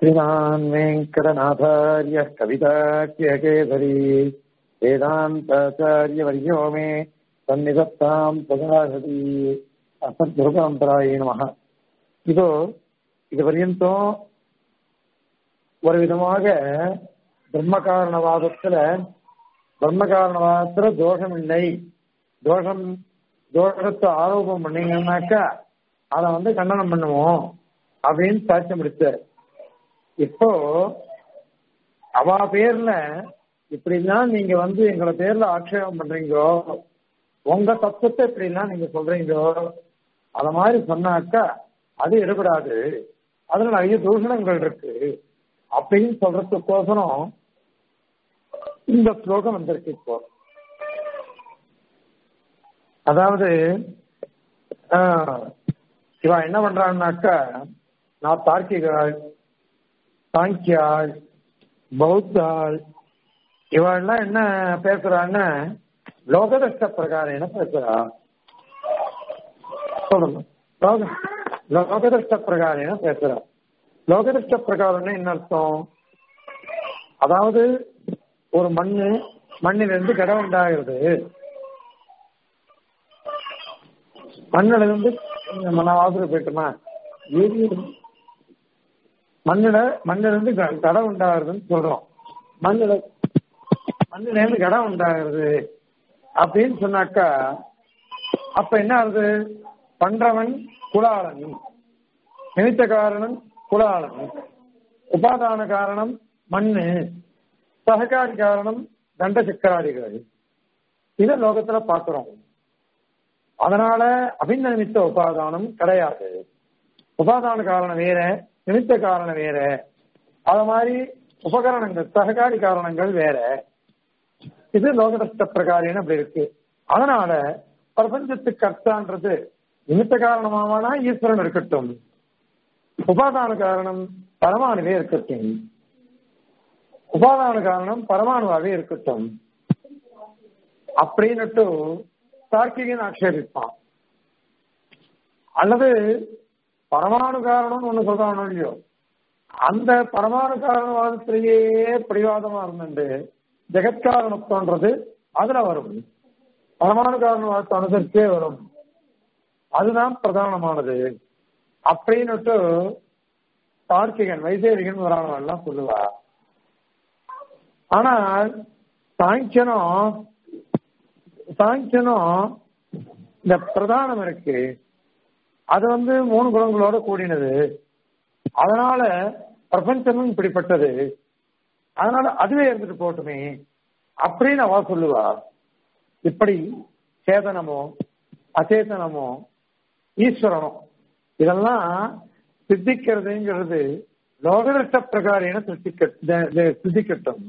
श्रीमान् वेङ्कटनाथार्यः कविताख्यकेसरी वेदान्ताचार्यवर्यो मे सन्निधत्ताम् प्रकाशति அசத்குருபரம்பராய நமக இதோ இது பர்யந்தம் ஒரு விதமாக பிரம்ம காரணவாதத்துல பிரம்ம காரணவாதத்துல தோஷம் இல்லை தோஷம் தோஷத்தை ஆரோபம் பண்ணீங்கன்னாக்கா அதை வந்து கண்டனம் பண்ணுவோம் அப்படின்னு சாட்சியம் முடிச்சார் இப்போ அவ பேர்ல இப்படிலாம் நீங்க வந்து எங்களை பேர்ல ஆட்சேபம் பண்றீங்களோ உங்க தத்துவத்தை இப்படிலாம் நீங்க சொல்றீங்களோ அத மாதிரி சொன்னாக்கா அது எடுபடாது அதுல நிறைய தூஷணங்கள் இருக்கு அப்படின்னு சொல்றதுக்கோசரம் இந்த ஸ்லோகம் வந்திருக்கு இப்போ அதாவது இவன் என்ன பண்றான்னாக்கா நான் தார்க்கிகாள் சாங்கியாள் பௌத்தாள் இவெல்லாம் என்ன பேசுறான்னு லோகதஷ்ட பிரகாரம் பேசுறா சொல்லணும் லோகதஷ்ட பிரகாரம் பேசுறா லோகதஷ்ட பிரகாரம்னு என்ன அர்த்தம் அதாவது ஒரு மண்ணு மண்ணிலிருந்து கடை உண்டாகிறது மண்ணில இருந்து நான் வாசல் போயிட்டுமா மண்ணில மண்ணில இருந்து கடை உண்டாகிறதுன்னு சொல்றோம் மண்ணில மண்ணில இருந்து கடை உண்டாகிறது அப்படின்னு சொன்னாக்கா அப்ப என்ன ஆகுது பண்றவன் குலாளன் நிமித்த காரணம் குலாளன் உபாதான காரணம் மண்ணு சககாரி காரணம் தண்ட சக்கராதிகள் இதை லோகத்துல பாக்குறோம் அதனால அபிந்த நிமித்த உபாதானம் கிடையாது உபாதான காரணம் வேற நிமித்த காரணம் வேற அத மாதிரி உபகரணங்கள் சககாரி காரணங்கள் வேற இது லோகதஷ்ட பிரகாரின்னு அப்படி இருக்கு அதனால பிரபஞ்சத்துக்கு அர்த்தான்றது நிமித்த காரணமானா ஈஸ்வரன் இருக்கட்டும் உபாதான காரணம் பரமாணுவே இருக்கட்டும் உபாதான காரணம் பரமாணுவாவே இருக்கட்டும் அப்படின்னுட்டு தார்க்கிகன் ஆட்சேபிப்பான் அல்லது பரமாணு காரணம் ஒண்ணு சொல்றானோ இல்லையோ அந்த பரமாணு காரணவாதத்திலேயே பிடிவாதமா இருந்துட்டு ஜெகத்காரணத்துவன்றது அதுல வரும் பரமாணு காரணவாதத்தை அனுசரிச்சே வரும் அதுதான் பிரதானமானது அப்படின்னுட்டு தார்க்கிகன் வைசேரிகன் வரானவெல்லாம் சொல்லுவா ஆனால் சாங்கியனும் சாங்கியனும் இந்த பிரதானம் இருக்கு அது வந்து மூணு குணங்களோட கூடினது அதனால பிரபஞ்சமும் இப்படிப்பட்டது அதனால அதுவே இருந்துட்டு போட்டுமே அப்படின்னு அவ சொல்லுவா இப்படி சேதனமோ அச்சேதனமோ ஈஸ்வரனோ இதெல்லாம் சித்திக்கிறதுங்கிறது லோகதஷ்ட பிரகாரேன சித்திக்கட்டும்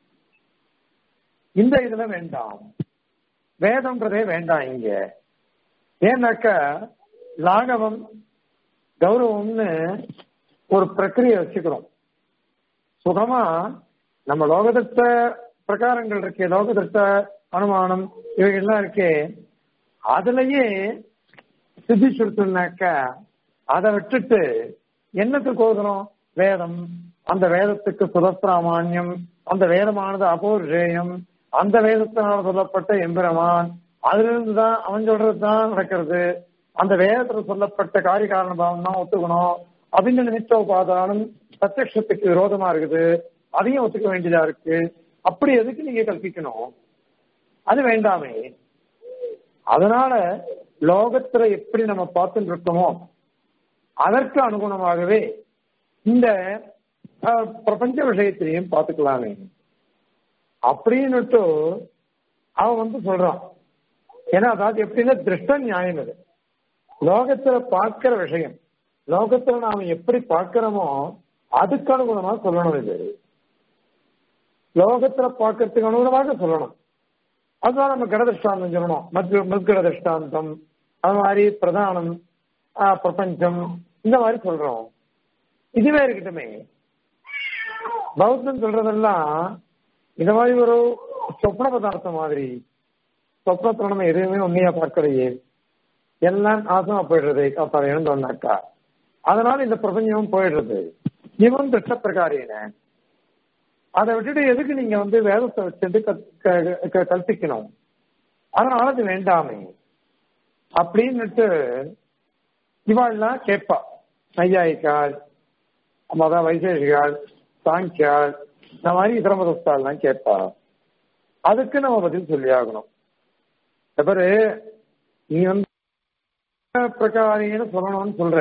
இந்த இதுல வேண்டாம் வேதம்ன்றதே வேண்டாம் இங்க ஏன்னாக்க லாகவம் கௌரவம்னு ஒரு பிரக்கிரிய வச்சுக்கிறோம் சுகமா நம்ம லோகதத்த பிரகாரங்கள் இருக்கே லோகதத்த அனுமானம் இவைகள்லாம் இருக்கே அதுலயே சித்தி சுருத்துனாக்க அதை விட்டுட்டு என்னத்துக்கு ஓதுறோம் வேதம் அந்த வேதத்துக்கு சுதப்பிராமான்யம் அந்த வேதமானது அபோர்ஷேயம் அந்த வேதத்தினால் சொல்லப்பட்ட எம்பிரமான் அதுல இருந்து தான் அவன் சொல்றது தான் நடக்கிறது அந்த வேதத்துல சொல்லப்பட்ட காரிய காரண பாவம் தான் ஒத்துக்கணும் அபிந்த நிமித்த உபாதானம் பிரத்யத்துக்கு விரோதமா இருக்குது அதையும் ஒத்துக்க வேண்டியதா இருக்கு அப்படி எதுக்கு நீங்க கல்பிக்கணும் அது வேண்டாமே அதனால லோகத்துல எப்படி நம்ம பார்த்துட்டு இருக்கோமோ அதற்கு அனுகுணமாகவே இந்த பிரபஞ்ச விஷயத்திலையும் பார்த்துக்கலாமே அப்படின்னுட்டு அவன் வந்து சொல்றான் ஏன்னா அதாவது எப்படின்னா திருஷ்ட நியாயம் இது லோகத்துல பார்க்கிற விஷயம் லோகத்துல நாம எப்படி பார்க்கிறோமோ அதுக்கு அனுகுணமா சொல்லணும் இது லோகத்துல பார்க்கறதுக்கு அனுகுணமாக சொல்லணும் அதுதான் நம்ம கடதிஷ்டாந்தம் சொல்லணும் மத் மத்கட திருஷ்டாந்தம் அது மாதிரி பிரதானம் பிரபஞ்சம் இந்த மாதிரி சொல்றோம் இதுவே இருக்கட்டுமே பௌத்தம் சொல்றதெல்லாம் இந்த மாதிரி ஒரு சொப்ன பதார்த்தம் மாதிரி சொப்னத்துல நம்ம எதுவுமே உண்மையா பார்க்கலையே எல்லாம் நாசமா போயிடுறது காப்பாறையன்னு சொன்னாக்கா அதனால இந்த பிரபஞ்சமும் போயிடுறது இவன் திருஷ்ட பிரகாரேன அதை விட்டுட்டு எதுக்கு நீங்க வந்து வேதத்தை வச்சுட்டு கத்- க- க- கற்பிக்கணும் அதனால அது வேண்டாமே அப்படின்னுட்டு இவாள்லாம் கேட்பா நையாயிக்காள் மத வைசேஷிகாள் சாங்கியாள் இந்த மாதிரி இதர மதஸ்தாள்லாம் கேட்பா அதுக்கு நம்ம பதில் சொல்லி ஆகணும் பாரு நீ வந்து பிரகாரின்னு சொல்லணும்னு சொல்ற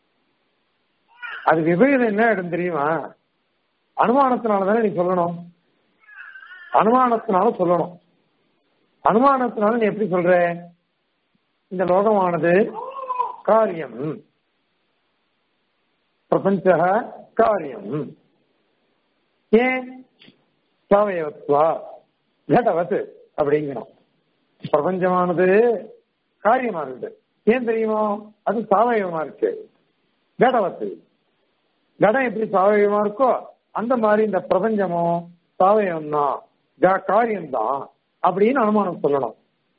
அது விபரீதம் என்ன இடம் தெரியுமா அனுமானத்தினால தானே நீ சொல்லணும் அனுமானத்தினால சொல்லணும் அனுமானத்தினால நீ எப்படி சொல்ற இந்த லோகமானது காரியம் பிரபஞ்ச காரியம் ஏன் சாவயவத்வா கடவத் அப்படிங்கிறோம் பிரபஞ்சமானது காரியமா இருக்குது ஏன் தெரியுமா அது சாவயவமா இருக்கு கடவத்து கடம் எப்படி சாவயவமா இருக்கோ அந்த மாதிரி இந்த பிரபஞ்சமும் சாவயம் தான் காரியம்தான் அப்படின்னு அனுமானம் சொல்லணும்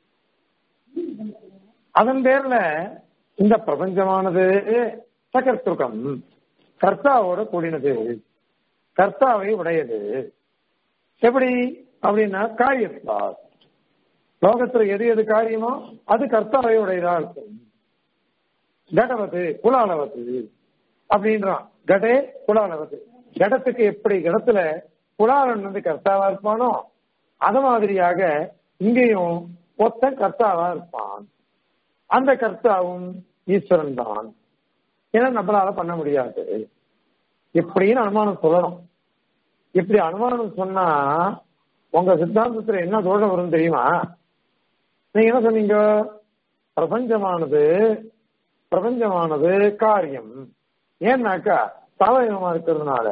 அதன் பேர்ல இந்த பிரபஞ்சமானது சகர்த்துகம் கர்த்தாவோட கூடினது கர்த்தாவை உடையது எப்படி அப்படின்னா காரியத்தா லோகத்துல எது எது காரியமோ அது கர்த்தாவை உடையதா இருக்கும் கடவது குலாலவது அப்படின்றான் கடே குலாலவது கடத்துக்கு எப்படி கடத்துல குலாலன் வந்து கர்த்தாவா இருப்பானோ அது மாதிரியாக இங்கேயும் ஒத்த கர்த்தாவா இருப்பான் அந்த கர்த்தாவும் ஈஸ்வரன் தான் ஏன்னா நம்மளால பண்ண முடியாது இப்படின்னு அனுமானம் சொல்லணும் இப்படி அனுமானம் சொன்னா உங்க சித்தாந்தத்துல என்ன தோஷம் வரும் தெரியுமா நீங்க என்ன சொன்னீங்க பிரபஞ்சமானது பிரபஞ்சமானது காரியம் ஏன்னாக்கா சாவயமா இருக்கிறதுனால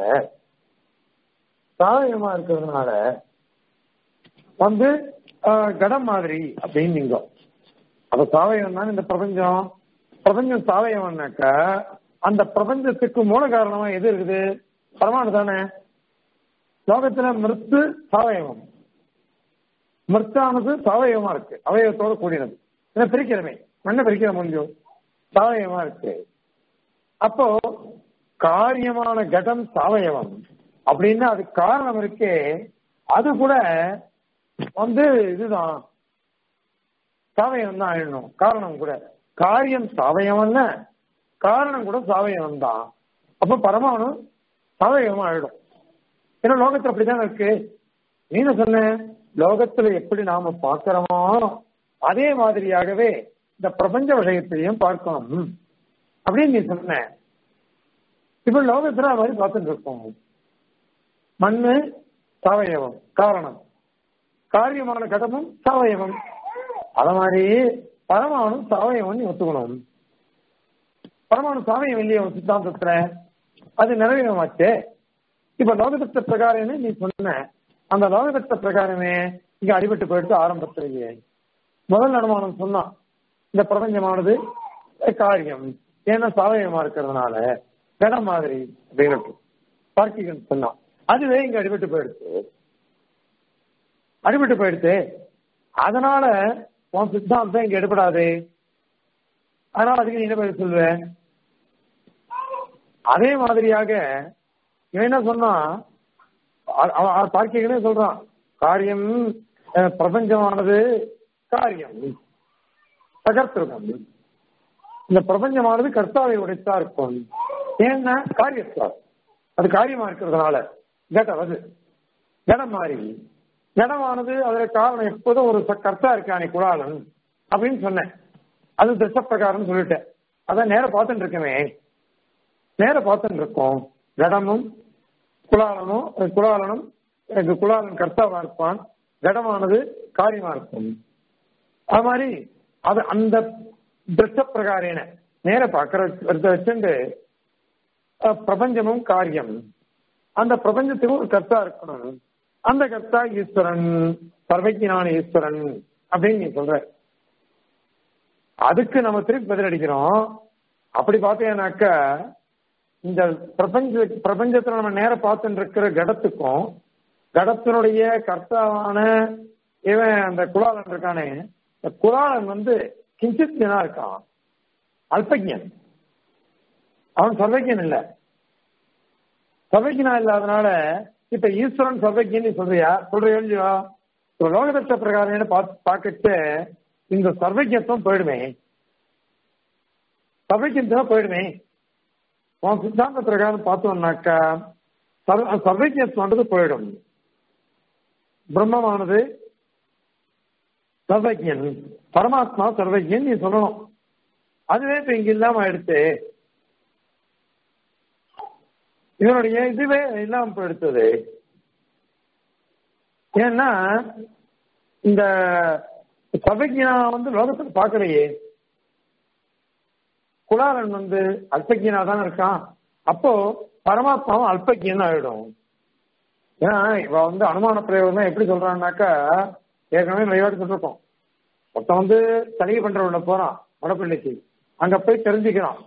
சாவயமா இருக்கிறதுனால வந்து ஆஹ், கடம் மாதிரி அப்படின்னு நீங்க அப்ப சாவயம் தான் இந்த பிரபஞ்சம் பிரபஞ்சம் சாவயம்னாக்கா அந்த பிரபஞ்சத்துக்கு மூல காரணமா எது இருக்குது பரமானு தானே லோகத்துல மிருத்து சாவயவம் மிருத்தானது சாவயவமா இருக்கு அவயவத்தோட கூடினது இதை பிரிக்கிறமே மண்ணை பிரிக்கிற முடியும் சாவயவமா இருக்கு அப்போ காரியமான கடம் சாவயவம் அப்படின்னா அது காரணம் இருக்கே அது கூட வந்து இதுதான் சாவயம் தான் ஆயிடணும் காரணம் கூட காரியம் சாவயவம்னா காரணம் கூட சாவயவம் தான் அப்ப பரமாணு சாவயவமா ஆயிடும் ஏன்னா லோகத்துல அப்படிதான் இருக்கு நீ என்ன சொன்ன லோகத்துல எப்படி நாம பார்க்கிறோமோ அதே மாதிரியாகவே இந்த பிரபஞ்ச விஷயத்தையும் பார்க்கணும் அப்படின்னு நீ சொன்ன இப்ப லோகத்துல அது மாதிரி பார்த்துட்டு இருக்கோம் மண்ணு சாவயவம் காரணம் காரியமான கடமும் சாவயவம் அத மாதிரி பரமாணு சாவயவம் நீ ஒத்துக்கணும் பரமாணு சாவயம் இல்லையா உன் சித்தாந்தத்துல அது நிறைவேறமாச்சே இப்ப லோகதத்த பிரகாரமே நீ சொன்ன அந்த லோகதத்த பிரகாரமே இங்க அடிபட்டு போயிடுச்சு ஆரம்பத்திலேயே முதல் அனுமானம் சொன்னான் இந்த பிரபஞ்சமானது காரியம் ஏன்னா சாவயமா இருக்கிறதுனால கடம் மாதிரி அப்படின்னு பார்க்கிகன் சொன்னான் அதுவே இங்க அடிபட்டு போயிடுச்சு அடிபட்டு போயிடுச்சு அதனால உன் சித்தாந்தம் இங்க எடுபடாது அதனால அதுக்கு நீ என்ன பதில் சொல்லுவ அதே மாதிரியாக இவன் என்ன சொன்னா பார்க்கிகனே சொல்றான் காரியம் அஹ், பிரபஞ்சமானது காரியம் தகர்த்திருக்கும் இந்த பிரபஞ்சமானது கர்த்தாவை உடைத்தா இருக்கும் ஏன்னா காரியத்தார் அது காரியமா இருக்கிறதுனால கடம் அது கடம் மாறி கடமானது அதுல காரணம் எப்போதும் ஒரு ச- கர்த்தா இருக்கானே குழாளன் அப்படின்னு சொன்னேன் அது திசப்பிரகாரம் சொல்லிட்டேன் அதான் நேர பார்த்துட்டு இருக்கமே நேர பார்த்துட்டு இருக்கோம் கடமும் குலாலனும் அஹ் குலாலனும் அஹ் குலாலன் கர்த்தாவா இருப்பான் கடமானது காரியமா இருக்கும் அது மாதிரி அது அந்த திருஷ்ட பிரகாரேன நேர பார்க்கற வச்சுட்டு அஹ், பிரபஞ்சமும் காரியம் அந்த பிரபஞ்சத்துக்கும் ஒரு கர்த்தா இருக்கணும் அந்த கர்த்தா ஈஸ்வரன் சர்வஜனான ஈஸ்வரன் அப்படின்னு நீ சொல்ற அதுக்கு நம்ம திருப்பி பதிலடிக்கிறோம் அப்படி பார்த்தீங்கன்னாக்க இந்த பிரபஞ்ச பிரபஞ்சத்துல நம்ம நேர பார்த்துட்டு இருக்கிற கடத்துக்கும் கடத்தினுடைய கர்த்தாவான இவன் அந்த குலாலன் இருக்கானே இந்த குலாலன் வந்து கிஞ்சித்னா இருக்கான் அல்பஜன் அவன் சர்வஜன் இல்ல சர்வஜனா இல்லாதனால இப்ப ஈஸ்வரன் சர்வஜன் நீ சொல்றியா சொல்றியா இல்லையா இப்ப லோகதத்த பிரகாரம் பார்க்கச்சு இந்த சர்வஜத்துவம் போயிடுமே சர்வஜத்துவம் போயிடுமே உன் சித்தாந்த பிரகாரம் பார்த்தோம்னாக்கா சர்வஜத்துவன்றது போயிடும் பிரம்மமானது சர்வஜன் பரமாத்மா சர்வஜன் நீ சொல்லணும் அதுவே இப்ப இங்க இல்லாம எடுத்து இதனுடைய இதுவே இல்லாம போயிடுத்தது ஏன்னா இந்த சர்வஜனா வந்து லோகத்துல பார்க்கலையே குலாரன் வந்து அல்பஜனா தான் இருக்கான் அப்போ பரமாத்மாவும் அல்பஜன் ஆயிடும் ஏன்னா இவ வந்து அனுமான பிரயோகம் தான் எப்படி சொல்றான்னாக்கா ஏற்கனவே நிறைய சொல்லிருக்கோம் ஒருத்தன் வந்து தனியை பண்றவன போறான் வடப்பிள்ளைக்கு அங்க போய் தெரிஞ்சுக்கிறான்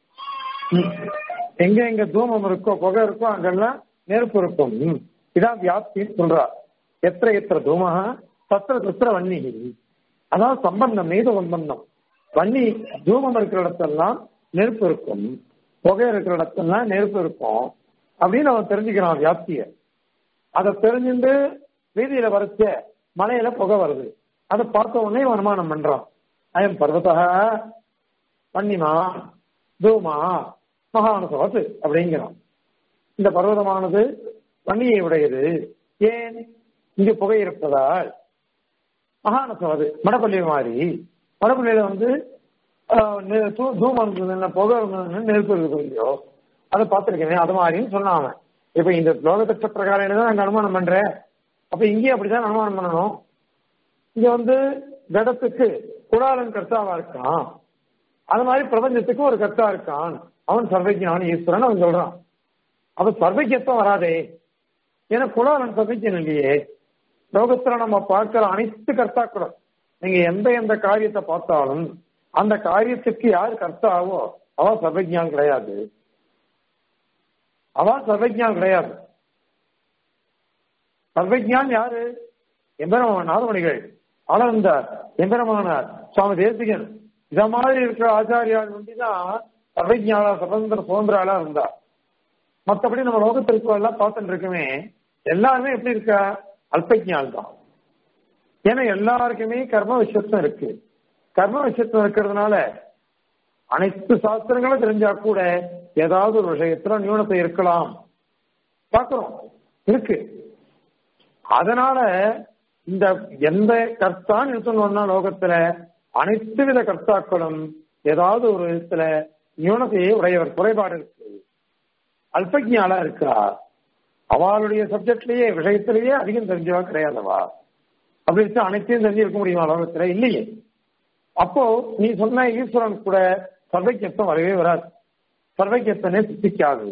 எங்க எங்க தூமம் இருக்கோ புகை இருக்கோ அங்கெல்லாம் நெருப்பு இருக்கும் இதான் வியாப்தின்னு சொல்றா எத்திர எத்திர தூமக தத்திர தத்திர வன்னி அதான் சம்பந்தம் நீத சம்பந்தம் வன்னி தூமம் இருக்கிற இடத்தெல்லாம் நெருப்பு இருக்கும் புகை இருக்கிற இடத்தெல்லாம் நெருப்பு இருக்கும் அப்படின்னு அவன் தெரிஞ்சுக்கிறான் வியாப்திய அதை தெரிஞ்சுட்டு வீதியில வரைச்ச மலையில புகை வருது அதை பார்த்த உடனே அனுமானம் பண்றான் அயம் பர்வத பன்னிமா தூமா மகானுசவத்து அப்படிங்கிறான் இந்த பர்வதமானது வன்னியை உடையது ஏன் இங்கு புகை இருப்பதால் மகானசவது மடப்பள்ளி மாதிரி மடப்பள்ளியில வந்து தூமம் இருந்தது புகை இருந்ததுன்னு நெருப்பு இருக்குது இல்லையோ அதை பார்த்துருக்கேன் அது மாதிரின்னு சொன்னான் இப்ப இந்த லோகத்திட்ட பிரகாரம் தான் நாங்க அனுமானம் பண்றேன் அப்ப இங்கேயும் அப்படிதான் அனுமானம் பண்ணணும் இங்க வந்து கடத்துக்கு குடாலன் கர்த்தாவா இருக்கான் அது மாதிரி பிரபஞ்சத்துக்கு ஒரு கர்த்தா இருக்கான் அவன் சர்வஜான் ஈஸ்வரன் அவன் சொல்றான் அப்ப சர்வஜத்துவம் வராதே ஏன்னா குலாலன் சர்வஜன் இல்லையே லோகத்துல நம்ம பார்க்கிற அனைத்து கர்த்தாக்களும் நீங்க எந்த எந்த காரியத்தை பார்த்தாலும் அந்த காரியத்துக்கு யார் கர்த்தாவோ அவ சர்வஜான் கிடையாது அவ சர்வஜான் கிடையாது சர்வஜான் யாரு எம்பெருமான் நாதமணிகள் ஆனந்தார் எம்பெருமானார் சுவாமி தேசிகன் இத மாதிரி இருக்கிற ஆச்சாரியால் ஒண்டிதான் சர்வஜாலா சுதந்திர சுதந்திராலா இருந்தா மற்றபடி நம்ம லோகத்திற்கு எல்லாம் பார்த்துட்டு இருக்குமே எல்லாருமே எப்படி இருக்கா அல்பஜால் தான் ஏன்னா எல்லாருக்குமே கர்ம விஷயத்தும் இருக்கு கர்ம விஷயத்தும் இருக்கிறதுனால அனைத்து சாஸ்திரங்களும் தெரிஞ்சா கூட ஏதாவது ஒரு விஷயத்துல நியூனத்தை இருக்கலாம் பார்க்கிறோம் இருக்கு அதனால இந்த எந்த கர்த்தான்னு இருக்கணும்னா லோகத்துல அனைத்து வித கர்த்தாக்களும் ஏதாவது ஒரு விதத்துல நியூனத்தையே உடையவர் குறைபாடு இருக்கு அல்பஜாலா இருக்கா அவளுடைய சப்ஜெக்ட்லயே விஷயத்திலேயே அதிகம் தெரிஞ்சவா கிடையாதவா அப்படி வச்சு அனைத்தையும் தெரிஞ்சு இருக்க முடியுமா லோகத்துல இல்லையே அப்போ நீ சொன்ன ஈஸ்வரன் கூட சர்வைக்கியத்தம் வரவே வராது சர்வைக்கியத்தனே சித்திக்காது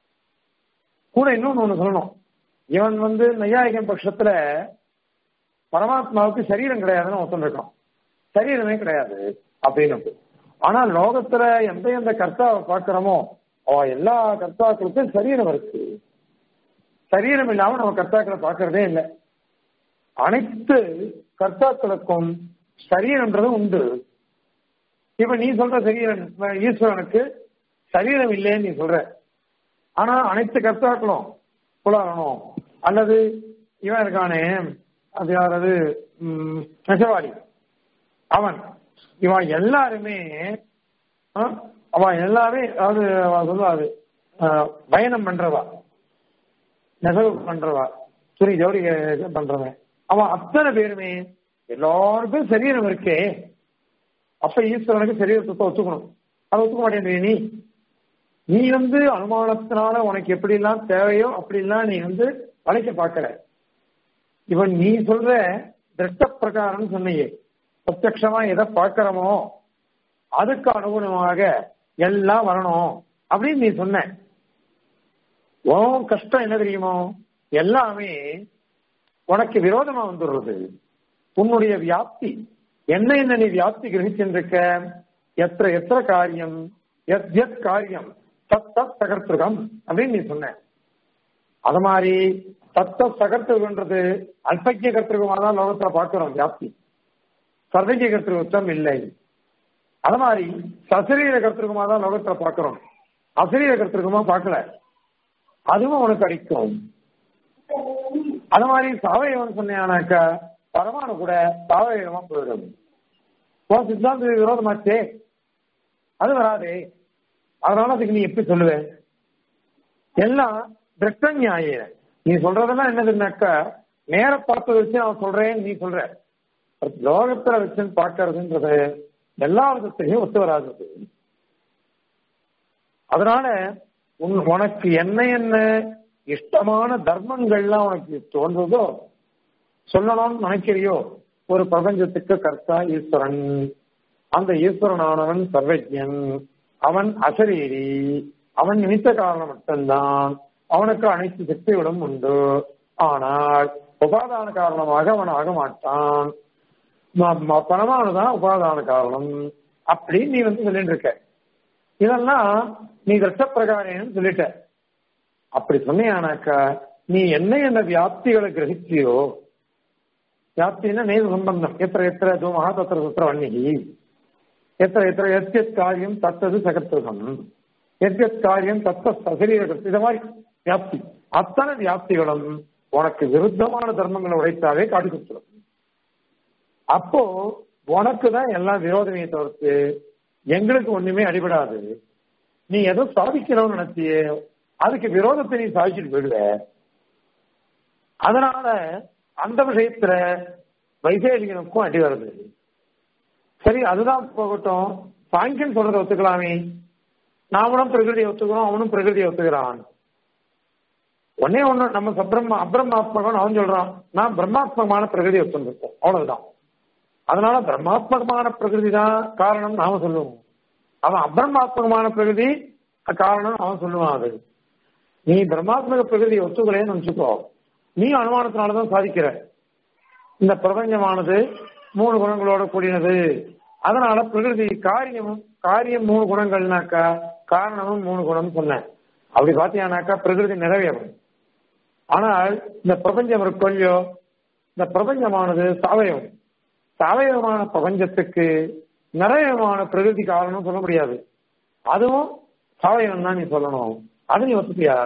கூட இன்னொன்னு ஒண்ணு சொல்லணும் இவன் வந்து நையாயிகன் பட்சத்துல பரமாத்மாவுக்கு சரீரம் கிடையாதுன்னு ஒருத்தன் இருக்கான் சரீரமே கிடையாது அப்படின்னு ஆனா லோகத்துல எந்த எந்த கர்த்தாவை பார்க்கிறோமோ அவ எல்லா கர்த்தாக்களுக்கும் சரீரம் இருக்கு சரீரம் இல்லாம நம்ம கர்த்தாக்களை பார்க்கறதே இல்லை அனைத்து கர்த்தாக்களுக்கும் சரீரம்ன்றது உண்டு இப்ப நீ சொல்ற சரீரன் ஈஸ்வரனுக்கு சரீரம் இல்லைன்னு நீ சொல்ற ஆனா அனைத்து கர்த்தாக்களும் புலாரணும் அல்லது இவன் இருக்கானே அது யாராவது நெசவாடி அவன் இவன் எல்லாருமே அவன் எல்லாமே அதாவது சொல்லுவாரு பயணம் பண்றவா நெசவு பண்றவா துணி ஜவுளி பண்றவன் அவன் அத்தனை பேருமே எல்லாருக்கும் சரீரம் இருக்கே அப்ப ஈஸ்வரனுக்கு சரீரத்தை ஒத்துக்கணும் அதை ஒத்துக்க மாட்டேன் நீ நீ வந்து அனுமானத்தினால உனக்கு எப்படி எல்லாம் தேவையோ அப்படிலாம் நீ வந்து வளைக்க பார்க்கற இவன் நீ சொல்ற திருஷ்ட பிரகாரம் சொன்னையே பிரத்யமா எதை பார்க்கிறோமோ அதுக்கு அனுகுணமாக எல்லாம் வரணும் அப்படின்னு நீ சொன்ன உன் கஷ்டம் என்ன தெரியுமோ எல்லாமே உனக்கு விரோதமா வந்துடுறது உன்னுடைய வியாப்தி என்ன என்ன நீ வியாப்தி கிரகிச்சிருக்க எத்த எத்த காரியம் எத் எத் காரியம் தத் தத் சகர்த்திருகம் அப்படின்னு நீ சொன்ன அது மாதிரி தத்த சகர்த்திருகன்றது அல்பக்கிய கர்த்திருகமாக தான் லோகத்துல பார்க்கிறோம் வியாப்தி சர்வக்கிய கர்த்திருவத்தம் இல்லை அது மாதிரி சசரீர கர்த்திருகமாக தான் லோகத்துல பார்க்கிறோம் அசரீர கர்த்திருகமா பார்க்கல அதுவும் உனக்கு அடிக்கும் அது மாதிரி சாவயவன் சொன்னானாக்கா பரமாணு கூட சாவயவமா போயிடும் உன் சித்தாந்த விரோதமாச்சே அது வராதே அதனால அதுக்கு நீ எப்படி சொல்லுவ எல்லாம் திருஷ்ட நியாய நீ சொல்றதெல்லாம் என்னதுன்னாக்கா நேர பார்த்து வச்சு நான் சொல்றேன் நீ சொல்ற லோகத்துல வச்சு பார்க்கறதுன்றது எல்லா விதத்தையும் ஒத்து வராது அதனால உன் உனக்கு என்ன என்ன இஷ்டமான தர்மங்கள்லாம் உனக்கு தோன்றுதோ சொல்லணும்னு நினைக்கிறியோ ஒரு பிரபஞ்சத்துக்கு கர்த்தா ஈஸ்வரன் அந்த ஈஸ்வரனானவன் சர்வஜன் அவன் அசரீரி அவன் நிமித்த காரணம் மட்டும்தான் அவனுக்கு அனைத்து சக்திகளும் உண்டு ஆனால் உபாதான காரணமாக அவன் ஆக மாட்டான் பணமானதான் உபாதான காரணம் அப்படின்னு நீ வந்து சொல்லிட்டு இருக்க இதெல்லாம் நீ திருஷ்ட பிரகாரம் சொல்லிட்ட அப்படி சொன்னியானாக்கா நீ என்ன என்ன வியாப்திகளை கிரகிச்சியோ வியாப்தினா நேரு சம்பந்தம் எத்திர எத்திர தூமகா தத்திர தத்திர வன்னிகி எத்திர எத்திர எத்தியத் காரியம் தத்தது சகத்துவம் எத்தியத் காரியம் தத்த சசரீர இந்த மாதிரி வியாப்தி அத்தனை வியாப்திகளும் உனக்கு விருத்தமான தர்மங்களை உடைத்தாவே காட்டி கொடுத்துரும் அப்போ உனக்கு தான் எல்லாம் விரோதமே தவிர்த்து எங்களுக்கு ஒண்ணுமே அடிபடாது நீ எதோ சாதிக்கணும்னு நினைச்சியே அதுக்கு விரோதத்தை நீ சாதிச்சுட்டு போயிடுவ அதனால அந்த விஷயத்துல வைசேலிகனுக்கும் அடி வருது சரி அதுதான் போகட்டும் சாங்கியன் சொல்றதை ஒத்துக்கலாமே நாமளும் பிரகிருதியை ஒத்துக்கிறோம் அவனும் பிரகிருதியை ஒத்துக்கிறான் ஒன்னே ஒண்ணு நம்ம சப்ரம்ம அப்ரமாத்மகன் அவன் சொல்றான் நான் பிரம்மாத்மகமான பிரகிருதி ஒத்துருக்கோம் அவ்வளவுதான் அதனால பிரம்மாத்மகமான பிரகிருதி தான் காரணம் நாம சொல்லுவோம் அவன் அப்ரமாத்மகமான பிரகிருதி காரணம் அவன் சொல்லுவான் அது நீ பிரம்மாத்மக பிரகிருதியை ஒத்துக்கலைன்னு நினைச்சுக்கோ நீ அனுமானத்தினாலதான் சாதிக்கிற இந்த பிரபஞ்சமானது மூணு குணங்களோட கூடினது அதனால பிரகிருதி காரியம் காரியம் மூணு குணங்கள்னாக்கா காரணமும் மூணு குணம் சொன்னேன் அப்படி பாத்தீங்கன்னாக்கா பிரகிருதி நிறைவேறும் ஆனால் இந்த பிரபஞ்சம் இருக்கொல்லையோ இந்த பிரபஞ்சமானது சாவயம் சாவயமான பிரபஞ்சத்துக்கு நிறையமான பிரகிருதி காரணம் சொல்ல முடியாது அதுவும் சாவயம் தான் நீ சொல்லணும் அது நீ ஒத்துப்பியா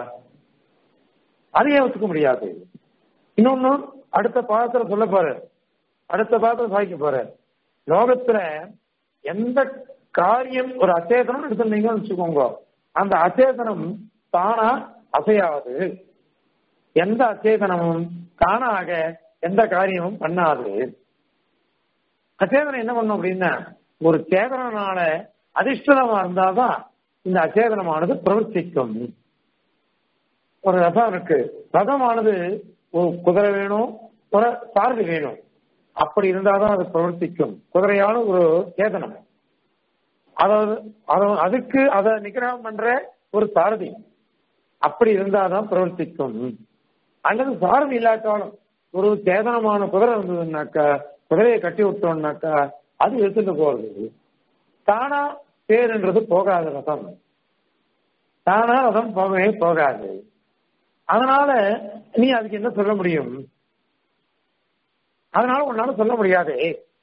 அதையே ஒத்துக்க முடியாது இன்னொன்னு அடுத்த பாதத்துல சொல்ல போற அடுத்த பாதத்துல சாய்க்க போற லோகத்துல எந்த காரியம் ஒரு அச்சேதனம் எடுத்துருந்தீங்கன்னு வச்சுக்கோங்க அந்த அச்சேதனம் தானா அசையாது எந்த அச்சேதனமும் தானாக எந்த காரியமும் பண்ணாது அச்சேதனம் என்ன பண்ணும் அப்படின்னா ஒரு சேதனால அதிர்ஷ்டமா இருந்தாதான் இந்த அச்சேதனமானது பிரவர்த்திக்கும் ஒரு ரதம் இருக்கு ரதமானது ஒரு குதிரை வேணும் ஒரு சாரதி வேணும் அப்படி இருந்தாதான் அது பிரவர்த்திக்கும் குதிரையான ஒரு சேதனம் அதாவது அதுக்கு அதை நிகிரகம் பண்ற ஒரு சாரதி அப்படி இருந்தாதான் பிரவர்த்திக்கும் அல்லது சாரதி இல்லாட்டாலும் ஒரு சேதனமான குதிரை இருந்ததுன்னாக்கா குதிரையை கட்டி விட்டோம்னாக்கா அது எடுத்துட்டு போறது தானா பேருன்றது போகாது ரதம் தானா ரதம் போகவே போகாது அதனால நீ அதுக்கு என்ன சொல்ல முடியும் அதனால உன்னால சொல்ல முடியாது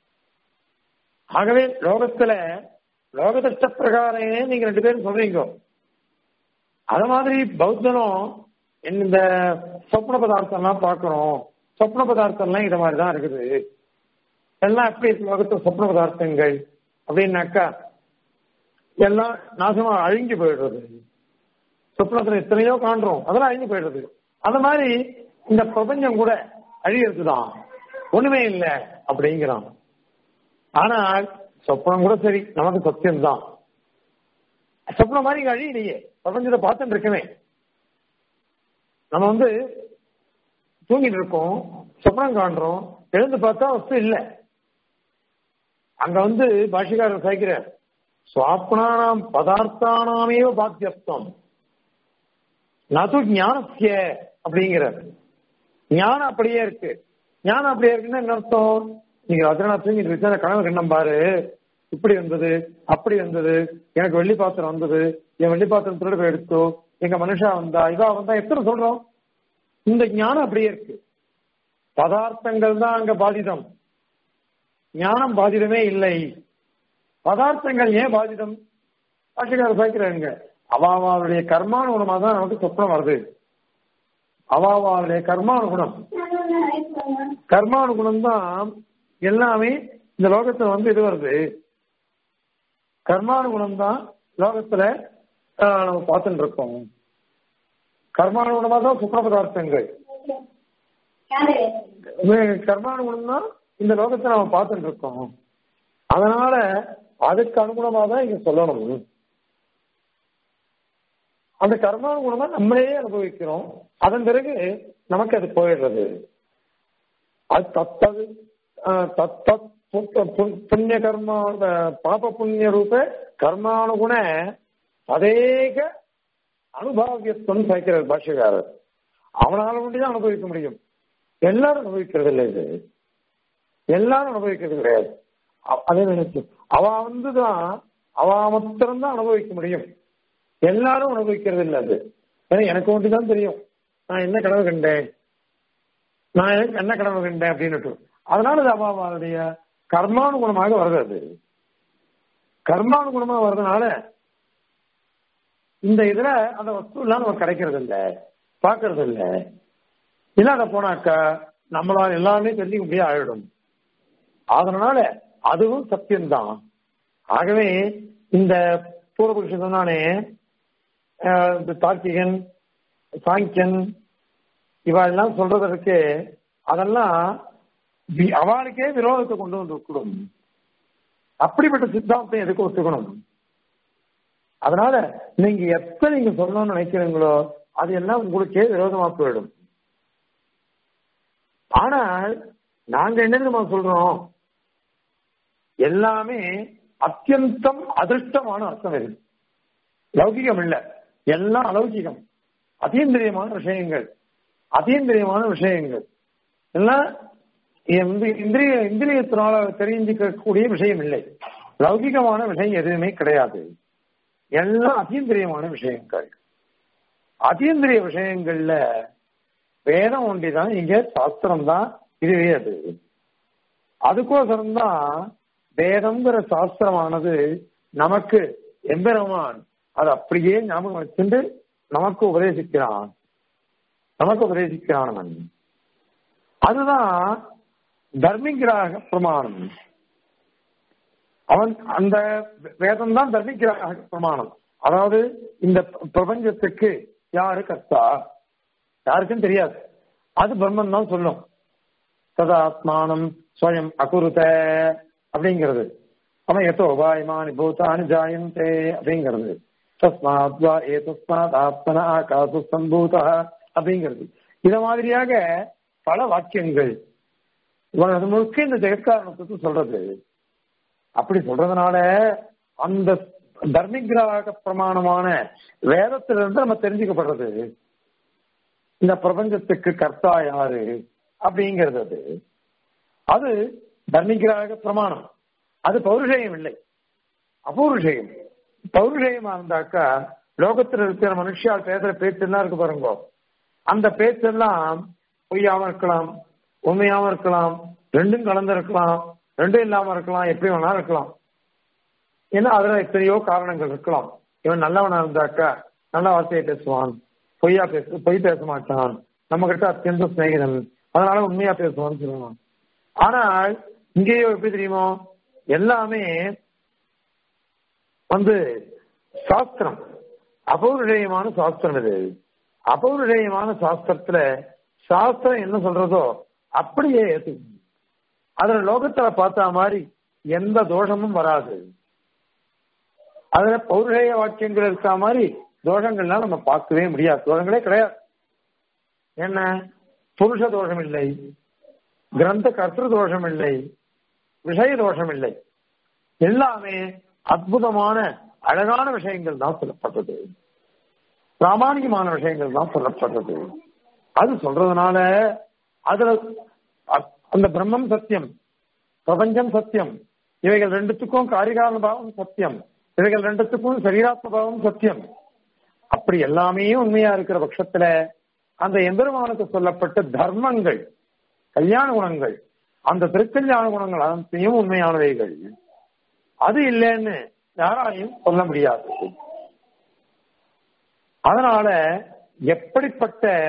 ஆகவே லோகத்துல லோகதிஷ்ட பிரகாரம் நீங்க ரெண்டு பேரும் சொல்றீங்க அது மாதிரி பௌத்தனும் இந்த சொப்ன பதார்த்தம் எல்லாம் பாக்குறோம் சொப்ன பதார்த்தம் எல்லாம் இது மாதிரிதான் இருக்குது எல்லாம் எப்படி இருக்கு லோகத்துல சொப்ன பதார்த்தங்கள் அப்படின்னாக்கா எல்லாம் நாசமா அழிஞ்சு போயிடுறது சொப்னத்துல எத்தனையோ காண்றோம் அதெல்லாம் அழிஞ்சு போயிடுறது அந்த மாதிரி இந்த பிரபஞ்சம் கூட அழியறதுதான் ஒண்ணுமே இல்லை அப்படிங்கிறான் ஆனால் சொப்பனம் கூட சரி நமக்கு சத்தியம் தான் சொப்னம் மாதிரி இங்க அழியலையே பிரபஞ்சத்தை பார்த்துட்டு இருக்கவே நம்ம வந்து தூங்கிட்டு இருக்கோம் சொப்னம் காண்றோம் எழுந்து பார்த்தா வஸ்து இல்லை அங்க வந்து பாஷிகாரர் சாய்க்கிறார் சுவாப்னானாம் பதார்த்தானாமேவ பாத்தியஸ்தம் நது ஞானசிய அப்படிங்கிறார் ஞானம் அப்படியே இருக்கு ஞானம் அப்படியே இருக்குன்னா என்ன அர்த்தம் நீங்க ராத்திரி நான் தூங்கிட்டு இருக்கேன் அந்த கனவு கண்ணம் பாரு இப்படி வந்தது அப்படி வந்தது எனக்கு வெள்ளி பாத்திரம் வந்தது என் வெள்ளி பாத்திரம் திருட போய் எடுத்தோ எங்க மனுஷா வந்தா இதா வந்தா எத்தனை சொல்றோம் இந்த ஞானம் அப்படியே இருக்கு பதார்த்தங்கள் தான் அங்க பாதிதம் ஞானம் பாதிதமே இல்லை பதார்த்தங்கள் ஏன் பாதிதம் ஆட்சிக்காரர் சாய்க்கிறாங்க அவ அவருடைய கர்மானுகுணமா தான் நமக்கு சொப்னம் வருது அவாவாவுடைய கர்மானுகுணம் கர்மானுகுணம் தான் எல்லாமே இந்த லோகத்துல வந்து இது வருது கர்மானுகுணம் தான் லோகத்துல ஆஹ், நம்ம பார்த்துட்டு இருக்கோம் கர்மானுகுணமா தான் சுக்ர பதார்த்தங்கள் கர்மானுகுணம் தான் இந்த லோகத்தை நம்ம பார்த்துட்டு இருக்கோம் அதனால அதுக்கு அனுகுணமா தான் இங்க சொல்லணும் அந்த கர்மானுகுணமா நம்மளே அனுபவிக்கிறோம் அதன் பிறகு நமக்கு அது போயிடுறது அது தத்தது ஆஹ், தத்தத் பு- பு- புண்ணிய கர்மா ஆஹ், பாப புண்ணிய ரூப கர்மானுகுண அதேக அனுபவியத்துவம் சேர்க்கிறார் பாஷ்யக்காரர் அவனால மட்டும்தான் அனுபவிக்க முடியும் எல்லாரும் அனுபவிக்கிறது இல்லை இது எல்லாரும் அனுபவிக்கிறது கிடையாது அ- அதே நினைச்சு அவ வந்துதான் அவ மாத்திரம்தான் அனுபவிக்க முடியும் எல்லாரும் அனுபவிக்கிறது இல்லை அது ஏன்னா எனக்கு ஒன்றுதான் தெரியும் நான் என்ன கனவு கண்டேன் நான் எனக்கு என்ன கனவு கண்டேன் அப்படின்னு அதனால அது அவாவாளுடைய கர்மானுகுணமாக வருது அது கர்மானுகுணமா வர்றதுனால இந்த இதுல அந்த வஸ்து எல்லாம் நமக்கு கிடைக்கிறது இல்ல பாக்குறது இல்ல இல்லாத போனாக்கா நம்மளால எல்லாமே தெரிஞ்சுக்க முடியாது ஆயிடும் அதனால அதுவும் சத்தியம்தான் ஆகவே இந்த பூர்வபுருஷன் தானே ஆஹ், இந்த தார்க்கிகன் சாங்கியன் இவ எல்லாம் சொல்றதற்கு அதெல்லாம் வி- அவனுக்கே விரோதத்தை கொண்டு வந்து விடும் அப்படிப்பட்ட சித்தாந்தம் எதுக்கு ஒத்துக்கணும் அதனால நீங்க எப்ப நீங்க சொல்லணும்னு நினைக்கிறீங்களோ அது எல்லாம் உங்களுக்கே விரோதமா போயிடும் ஆனால் நாங்க என்ன தெரியுமா சொல்றோம் எல்லாமே அத்தியந்தம் அதிர்ஷ்டமான அர்த்தம் இது லௌகிகம் இல்ல எல்லாம் அலௌகிகம் அதீந்திரியமான விஷயங்கள் அதீந்திரியமான விஷயங்கள் எல்லாம் இது வந்து இந்திரிய இந்திரியத்தினால தெரிஞ்சுக்கக்கூடிய விஷயம் இல்லை லௌகிகமான விஷயம் எதுவுமே கிடையாது எல்லாம் அதீந்திரியமான விஷயங்கள் அதீந்திரிய விஷயங்கள்ல வேதம் ஒண்டிதான் இங்க சாஸ்திரம் தான் இதுவே அது அதுக்கோசரம் தான் வேதம்ங்கிற சாஸ்திரமானது நமக்கு எம்பெருமான் அது அப்படியே ஞாபகம் வச்சுட்டு நமக்கு உபதேசிக்கிறான் நமக்கு உபதேசிக்கிறான் அவன் அதுதான் தர்மிகிராக பிரமாணம் அவன் அந்த வேதம் தான் தர்மிகிராக பிரமாணம் அதாவது இந்த பிரபஞ்சத்துக்கு யாரு கர்த்தா யாருக்கும் தெரியாது அது பிரம்மன் தான் சொல்லும் சதாத்மானம் ஸ்வயம் அகுருத அப்படிங்கிறது அவன் எத்தோ வாயுமானி பூதானி ஜாயந்தே அப்படிங்கிறது தஸ்மாத் வா ஏ தஸ்மாத் ஆத்மன ஆகாசு சம்பூதா அப்படிங்கிறது இத மாதிரியாக பல வாக்கியங்கள் இவன் அது முழுக்க இந்த ஜெகத்காரணத்துக்கு சொல்றது அப்படி சொல்றதுனால அந்த தர்மிகிராக பிரமாணமான வேதத்திலிருந்து நம்ம தெரிஞ்சுக்கப்படுறது இந்த பிரபஞ்சத்துக்கு கர்த்தா யாரு அப்படிங்கிறது அது அது தர்மிகிராக பிரமாணம் அது பௌருஷயம் இல்லை அபௌருஷயம் பௌருஷயமா இருந்தாக்கா லோகத்தில் இருக்கிற மனுஷியால் பேசுற பேச்செல்லாம் இருக்கு பாருங்க அந்த பேச்செல்லாம் பொய்யாம இருக்கலாம் உண்மையாம இருக்கலாம் ரெண்டும் கலந்து இருக்கலாம் ரெண்டும் இல்லாம இருக்கலாம் எப்படி வேணாலும் இருக்கலாம் ஏன்னா அதுல எத்தனையோ காரணங்கள் இருக்கலாம் இவன் நல்லவனா இருந்தாக்கா நல்ல வார்த்தையை பேசுவான் பொய்யா பேச பொய் பேச மாட்டான் நம்ம கிட்ட அத்தியந்த சிநேகிதன் அதனால உண்மையா பேசுவான்னு சொல்லுவான் ஆனால் இங்கேயோ எப்படி தெரியுமோ எல்லாமே வந்து சாஸ்திரம் அபௌருஷயமான சாஸ்திரம் இது அபௌருஷயமான சாஸ்திரத்துல சாஸ்திரம் என்ன சொல்றதோ அப்படியே ஏத்துக்கணும் அதுல லோகத்துல பார்த்தா மாதிரி எந்த தோஷமும் வராது அதுல பௌருஷேய வாக்கியங்கள் இருக்கா மாதிரி தோஷங்கள்லாம் நம்ம பார்க்கவே முடியாது தோஷங்களே கிடையாது என்ன புருஷ தோஷம் இல்லை கிரந்த கர்த்திரு தோஷம் இல்லை விஷய தோஷம் இல்லை எல்லாமே அற்புதமான அழகான விஷயங்கள் தான் சொல்லப்பட்டது பிராமணிகமான விஷயங்கள் தான் சொல்லப்பட்டது அது சொல்றதுனால அதுல அ- அந்த பிரம்மம் சத்தியம் பிரபஞ்சம் சத்தியம் இவைகள் ரெண்டுத்துக்கும் காரிகால பாவம் சத்தியம் இவைகள் ரெண்டுத்துக்கும் சரீராத்ம பாவம் சத்தியம் அப்படி எல்லாமே உண்மையா இருக்கிற பட்சத்துல அந்த எம்பெருமானுக்கு சொல்லப்பட்ட தர்மங்கள் கல்யாண குணங்கள் அந்த திருக்கல்யாண குணங்கள் அனைத்தையும் உண்மையானவைகள் அது இல்லைன்னு யாராலையும் சொல்ல முடியாது அதனால எப்படிப்பட்ட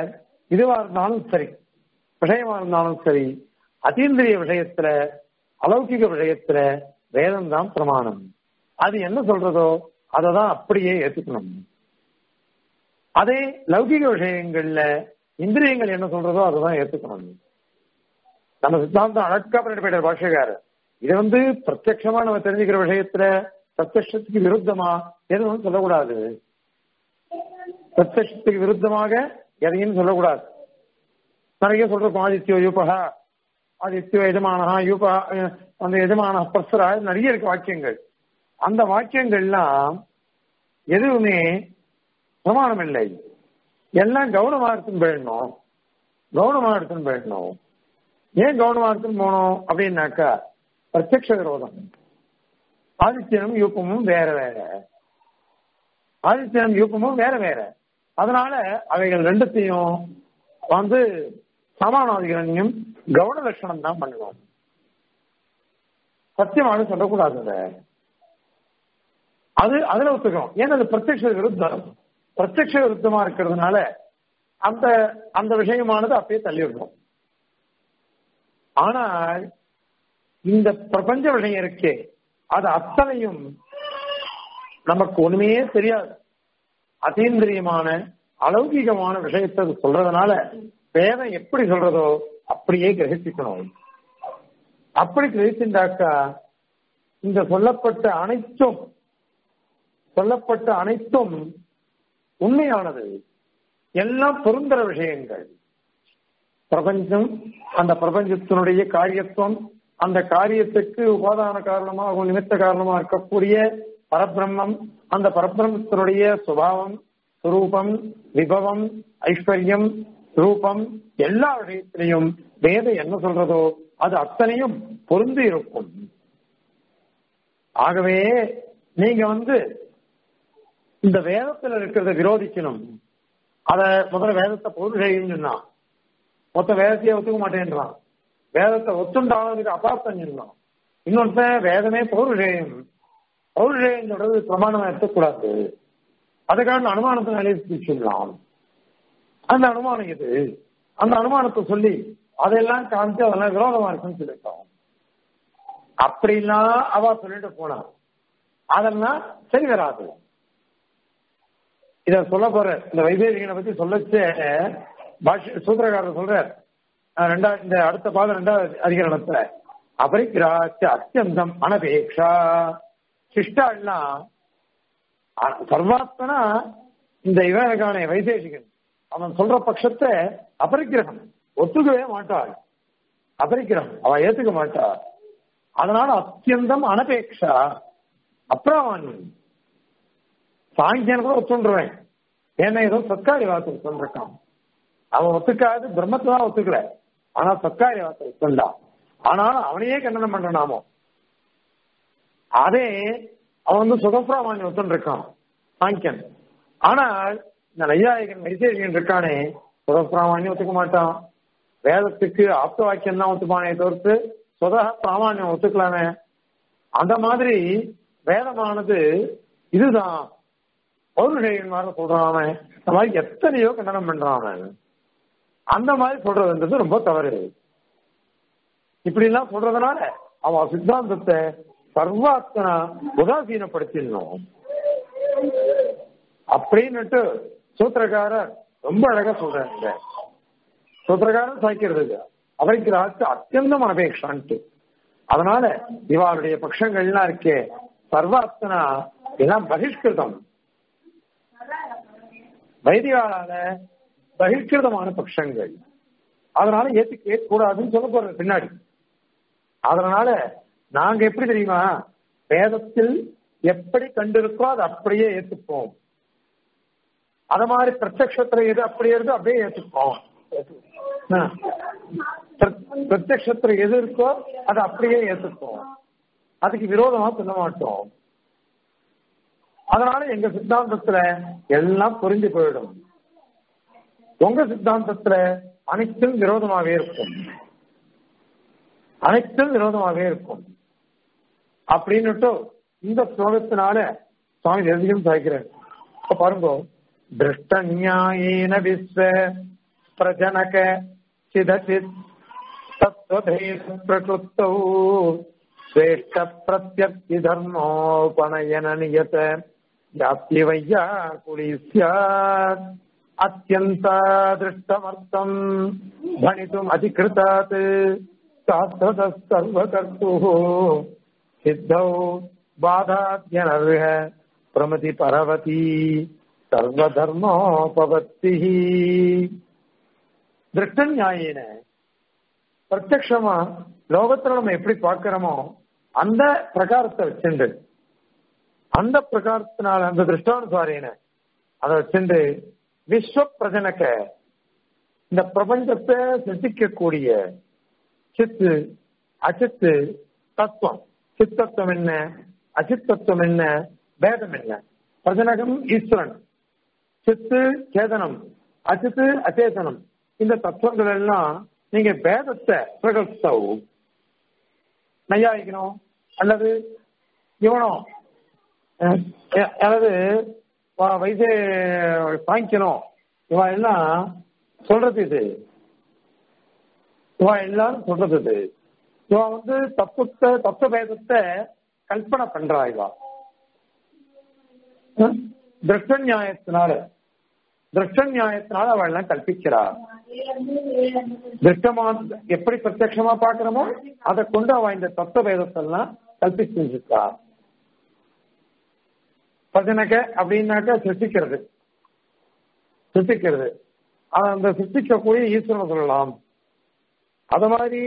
இதுவா இருந்தாலும் சரி விஷயமா இருந்தாலும் சரி அதீந்திரிய விஷயத்துல அலௌகிக விஷயத்துல வேதம் தான் பிரமாணம் அது என்ன சொல்றதோ அதை தான் அப்படியே ஏத்துக்கணும் அதே லௌகிக விஷயங்கள்ல இந்திரியங்கள் என்ன சொல்றதோ அதை தான் ஏத்துக்கணும் நம்ம சித்தாந்தம் அழகா பண்ணிட்டு போயிட்டார் பாஷகாரர் இது வந்து பிரத்யட்சமா நம்ம தெரிஞ்சுக்கிற விஷயத்துல பிரத்யட்சத்துக்கு விருத்தமா எதுவும் சொல்லக்கூடாது பிரத்யட்சத்துக்கு விருத்தமாக எதையும் சொல்லக்கூடாது நிறைய சொல்றோம் ஆதித்யோ யூபகா ஆதித்யோ எஜமானஹா யூபா அந்த எஜமான பர்சரா நிறைய இருக்கு வாக்கியங்கள் அந்த வாக்கியங்கள்லாம் எதுவுமே பிரமாணம் இல்லை எல்லாம் கவனமா எடுத்துன்னு போயிடணும் கவனமா எடுத்துன்னு போயிடணும் ஏன் கவனமா எடுத்துன்னு போகணும் அப்படின்னாக்கா பிரத்யக்ஷ விரோதம் ஆதித்யனும் யூப்பமும் வேற வேற ஆதித்யனும் யூப்பமும் வேற வேற அதனால அவைகள் ரெண்டுத்தையும் வந்து சமானாதிகரணையும் கவன லட்சணம் தான் பண்ணுவோம் சத்தியமாக சொல்லக்கூடாது அதை அது அதுல ஒத்துக்கணும் ஏன்னா அது பிரத்யக்ஷ விருத்தம் பிரத்யக்ஷ விருத்தமா இருக்கிறதுனால அந்த அந்த விஷயமானது அப்படியே தள்ளிவிடணும் ஆனால் இந்த பிரபஞ்ச விஷயம் இருக்கே அது அத்தனையும் நமக்கு ஒண்ணுமே தெரியாது அதீந்திரியமான அலௌகிகமான விஷயத்தை அது சொல்றதுனால வேதம் எப்படி சொல்றதோ அப்படியே கிரகிச்சுக்கணும் அப்படி கிரகிச்சுட்டாக்கா இந்த சொல்லப்பட்ட அனைத்தும் சொல்லப்பட்ட அனைத்தும் உண்மையானது எல்லாம் பொருந்துற விஷயங்கள் பிரபஞ்சம் அந்த பிரபஞ்சத்தினுடைய காரியத்துவம் அந்த காரியத்துக்கு உபாதான காரணமாக நிமித்த காரணமா இருக்கக்கூடிய பரபிரம்மம் அந்த பரபிரம்மத்தினுடைய சுபாவம் சுரூபம் விபவம் ஐஸ்வர்யம் ரூபம் எல்லா விஷயத்திலையும் வேதம் என்ன சொல்றதோ அது அத்தனையும் பொருந்து இருக்கும் ஆகவே நீங்க வந்து இந்த வேதத்துல இருக்கிறத விரோதிக்கணும் அத முதல்ல வேதத்தை பொருள் செய்யுன்னா மொத்த வேதத்தையே ஒத்துக்க மாட்டேன்றான் வேதத்தை ஒத்துண்டானதுக்கு அபார்த்தம் சொல்லலாம் இன்னொருத்தன் வேதமே பௌருஷேயம் பௌருஷேயம் சொல்றது பிரமாணம் எடுத்துக்கூடாது அதுக்கான அனுமானத்தை நிலையை சொல்லலாம் அந்த அனுமானம் இது அந்த அனுமானத்தை சொல்லி அதெல்லாம் காமிச்சு அதெல்லாம் விரோதமா இருக்குன்னு சொல்லிட்டோம் அப்படிலாம் அவ சொல்லிட்டு போனா அதெல்லாம் சரி வராது இத சொல்ல போற இந்த வைதேகிகளை பத்தி சொல்லச்சே பாஷ்ய சூத்திரக்காரர் சொல்றார் ரெண்டாவது இந்த அடுத்த பாதம் ரெண்டாவது அதிகரணத்துல அபரிக்கிராச்ச அத்தியந்தம் அனபேக்ஷா சிஷ்டாள்லாம் சர்வாத்மனா இந்த இவனுக்கான வைதேசிகன் அவன் சொல்ற பட்சத்தை அபரிக்கிரகம் ஒத்துக்கவே மாட்டாள் அபரிக்கிரகம் அவ ஏத்துக்க மாட்டா அதனால அத்தியந்தம் அனபேக்ஷா அப்பிரமான்யம் சாங்கியன் கூட ஒத்துண்டுருவேன் ஏன்னா ஏதோ சத்காரி வார்த்தை ஒத்துருக்கான் அவன் ஒத்துக்காது பிரம்மத்தை தான் ஒத்துக்கல ஆனா சத்காரி வார்த்தை ஒத்துண்டான் ஆனாலும் அவனையே கண்டனம் பண்ற நாமோ அதே அவன் வந்து சுகப்பிரமாணியம் ஒத்துருக்கான் சாங்கியன் ஆனால் இந்த நையாயகன் வைசேஷன் இருக்கானே சுகப்பிரமாணியம் ஒத்துக்க மாட்டான் வேதத்துக்கு ஆப்த வாக்கியம் தான் ஒத்துப்பானே தவிர்த்து சுத பிராமணியம் ஒத்துக்கலாமே அந்த மாதிரி வேதமானது இதுதான் பௌருஷேயன் மாதிரி சொல்றான் அவன் இந்த மாதிரி எத்தனையோ கண்டனம் பண்றான் அவன் அந்த மாதிரி சொல்றதுன்றது ரொம்ப தவறு இப்படி எல்லாம் சொல்றதுனால அவன் சித்தாந்தத்தை சர்வாத்தனா உதாசீனப்படுத்திடணும் அப்படின்னுட்டு சூத்திரக்காரர் ரொம்ப அழகா சொல்றாங்க சூத்திரக்காரன் சாய்க்கிறது அவைக்கு ராத்து அத்தியந்தம் அபேக்ஷான்ட்டு அதனால இவாளுடைய பட்சங்கள்லாம் இருக்கே சர்வாத்தனா எல்லாம் பகிஷ்கிருதம் வைதிகாலால பகிஷ்கிருதமான பட்சங்கள் அதனால ஏத்துக்க கூடாதுன்னு சொல்ல போறது பின்னாடி அதனால நாங்க எப்படி தெரியுமா வேதத்தில் எப்படி கண்டிருக்கோ அதை அப்படியே ஏத்துப்போம் அத மாதிரி பிரத்யக்ஷத்துல எது அப்படியே இருக்கோ அப்படியே ஏத்துப்போம் பிரத்யக்ஷத்துல எது இருக்கோ அதை அப்படியே ஏத்துப்போம் அதுக்கு விரோதமா சொல்ல மாட்டோம் அதனால எங்க சித்தாந்தத்துல எல்லாம் புரிஞ்சு போயிடும் உங்க சித்தாந்தத்துல அனைத்தும் விரோதமாகவே இருக்கும் அனைத்தும் விரோதமாகவே இருக்கும் அப்படின்னுட்டு இந்த ஸ்லோகத்தினால சுவாமி தேசிகம் சாய்க்கிறார் இப்ப பாருங்க திருஷ்ட நியாயேன விஸ்வ பிரஜனக சிதசித் தத்வதேச பிரகிருத்தௌ ஸ்ரேஷ்ட பிரத்யர்த்தி தர்மோபனயன நியத व्याप्ति वैयाकुली स्यात् अत्यन्तादृष्टमर्थम् भणितुम् अधिकृतात् शास्त्रतः सर्वकर्तुः सिद्धौ बाधाद्यनर्ह प्रमति परवती सर्वधर्मोपपत्तिः திருஷ்ட நியாயின பிரத்யமா லோகத்துல நம்ம எப்படி பார்க்கிறோமோ அந்த பிரகாரத்தை வச்சுண்டு அந்த பிரகாரத்தினால அந்த திருஷ்டானுசாரின அதை வச்சுண்டு விஸ்வ பிரஜனக்க இந்த பிரபஞ்சத்தை சிருஷ்டிக்கக்கூடிய சித்து அச்சித்து தத்துவம் சித்தத்துவம் என்ன அச்சித்தத்துவம் என்ன பேதம் என்ன பிரஜனகம் ஈஸ்வரன் சித்து சேதனம் அச்சித்து அச்சேதனம் இந்த தத்துவங்கள் எல்லாம் நீங்க பேதத்தை பிரகல்சவும் நையாயிக்கணும் அல்லது இவனோ அதாவது வயசே சாங்கிக்கணும் இவன் எல்லாம் சொல்றது இது இவன் எல்லாரும் சொல்றது இது இவன் வந்து தத்துவத்தை தத்துவ பேதத்தை கல்பனை பண்றா இவா திருஷ்ட நியாயத்தினால திருஷ்ட நியாயத்தினால அவள் எல்லாம் கல்பிக்கிறா திருஷ்டமா எப்படி பிரத்யமா பாக்குறோமோ அதை கொண்டு அவ இந்த தத்துவ பேதத்தை எல்லாம் கல்பிச்சிருக்கா பஜனக அப்படின்னாக்க சிருஷ்டிக்கிறது சிருஷ்டிக்கிறது அந்த சிருஷ்டிக்கக்கூடிய ஈஸ்வரன் சொல்லலாம் அத மாதிரி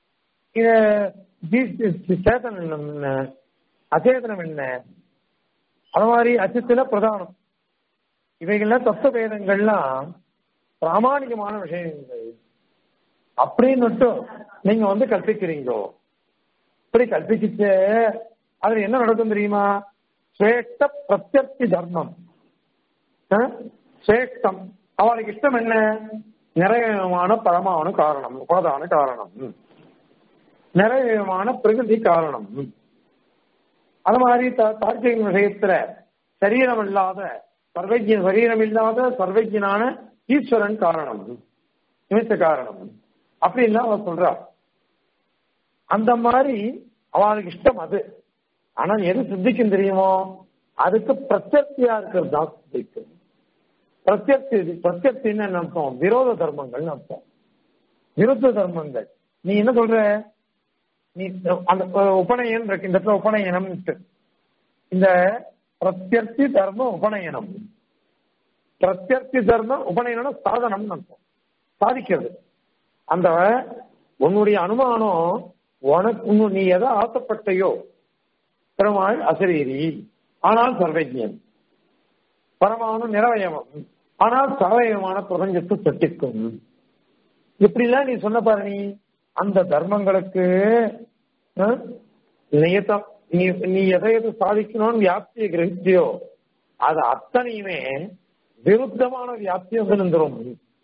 சேதனம் என்ன அச்சேதனம் என்ன அது மாதிரி அச்சத்துல பிரதானம் இவைகள்லாம் தத்துவ பேதங்கள்லாம் பிராமணிகமான விஷயங்கள் அப்படின்னு நீங்க வந்து கற்பிக்கிறீங்களோ இப்படி கற்பிச்சுட்டு அதுல என்ன நடக்கும் தெரியுமா ஸ்ரேஷ்ட பிரத்யர்த்தி தர்மம் சிரேஷ்டம் அவளுக்கு இஷ்டம் என்ன நிறையமான பரமான காரணம் உபாதான காரணம் நிறையமான பிரகிருதி காரணம் அது மாதிரி தார்க்கிக விஷயத்துல சரீரம் இல்லாத சர்வஜ சரீரம் இல்லாத சர்வஜனான ஈஸ்வரன் காரணம் நிமித்த காரணம் அப்படின்னு அவ சொல்றா அந்த மாதிரி அவளுக்கு இஷ்டம் அது ஆனா எது சித்திக்கும் தெரியுமோ அதுக்கு பிரத்யர்த்தியா இருக்கிறது தான் சித்திக்கும் பிரத்யர்த்தி பிரத்யர்த்தின்னு என்ன அர்த்தம் விரோத தர்மங்கள் அர்த்தம் விருத்த தர்மங்கள் நீ என்ன சொல்ற நீ அந்த உபநயன் இருக்கு இந்த இடத்துல உபநயனம் இந்த பிரத்யர்த்தி தர்ம உபநயனம் பிரத்யர்த்தி தர்ம உபநயனம் சாதனம் அர்த்தம் சாதிக்கிறது அந்த உன்னுடைய அனுமானம் உனக்கு நீ எதை ஆசைப்பட்டையோ பெருமாள் அசரீரி ஆனால் சர்வஜன் பரமானு நிறவயவம் ஆனால் சவயமான பிரபஞ்சத்தை சட்டிக்கும் இப்படிலாம் நீ சொன்ன பாரு நீ அந்த தர்மங்களுக்கு நியத்தம் நீ நீ எதை எது சாதிக்கணும்னு வியாப்தியை கிரகிச்சியோ அது அத்தனையுமே விருத்தமான வியாப்தி வந்து நின்றுரும்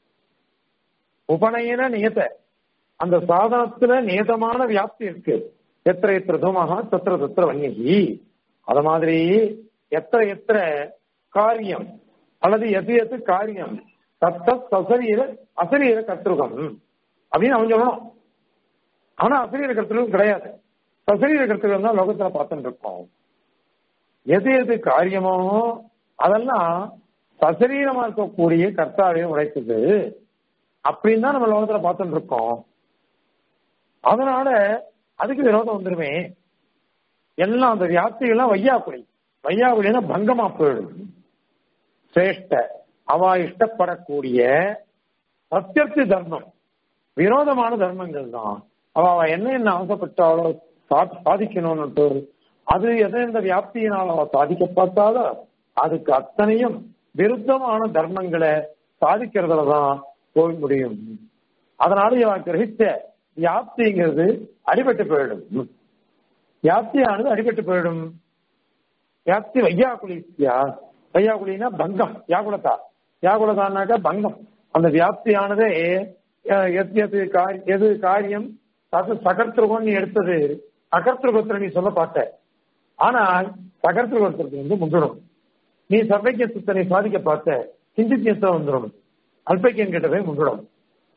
உபநயன நியத்த அந்த சாதனத்துல நியதமான வியாப்தி இருக்கு எத்திர எத்திர தூமகா தத்திர தத்திர வன்யகி அத மாதிரி எத்திர எத்திர காரியம் அல்லது எது எது காரியம் தத்த சசரீர அசரீர கத்திருகம் அப்படின்னு அவன் சொல்லணும் ஆனா அசரீர கத்திருகம் கிடையாது சசரீர கத்திருகம் தான் லோகத்துல பார்த்துட்டு இருக்கோம் எது எது காரியமோ அதெல்லாம் சசரீரமா இருக்கக்கூடிய கர்த்தாவே உழைக்குது அப்படின்னு தான் நம்ம லோகத்துல பார்த்துட்டு இருக்கோம் அதனால அதுக்கு விரோதம் வந்துருமே எல்லாம் அந்த வியாப்திகள்லாம் வையாக்குடி வையாக்குடினா பங்கமா போயிடும் சிரேஷ்ட அவ இஷ்டப்படக்கூடிய பிரத்யர்த்தி தர்மம் விரோதமான தர்மங்கள் தான் அவ அவ என்ன என்ன ஆசைப்பட்டாலோ சாதிக்கணும்னு அது எதை இந்த வியாப்தியினால் அவ சாதிக்க பார்த்தாலோ அதுக்கு அத்தனையும் விருத்தமான தர்மங்களை சாதிக்கிறதுல தான் போய் முடியும் அதனால இவன் கிரகிச்ச வியாப்திங்கிறது அடிபட்டு போயிடும் வியாப்தியானது அடிபட்டு போயிடும் வியாப்தி வையாக்குலியா வையாக்குலினா பங்கம் யாகுலதா யாகுலதான்னாக்கா பங்கம் அந்த வியாப்தியானதே எது எது எது காரியம் அது சகர்த்திருகம் நீ எடுத்தது அகர்த்திருகத்துல நீ சொல்ல பார்த்த ஆனால் சகர்த்திருகத்திற்கு வந்து முந்திடும் நீ சர்வைக்கியத்தை நீ சாதிக்க பார்த்த சிந்தித்தியத்தை வந்துடும் அல்பக்கியம் கிட்டவே முந்திடும்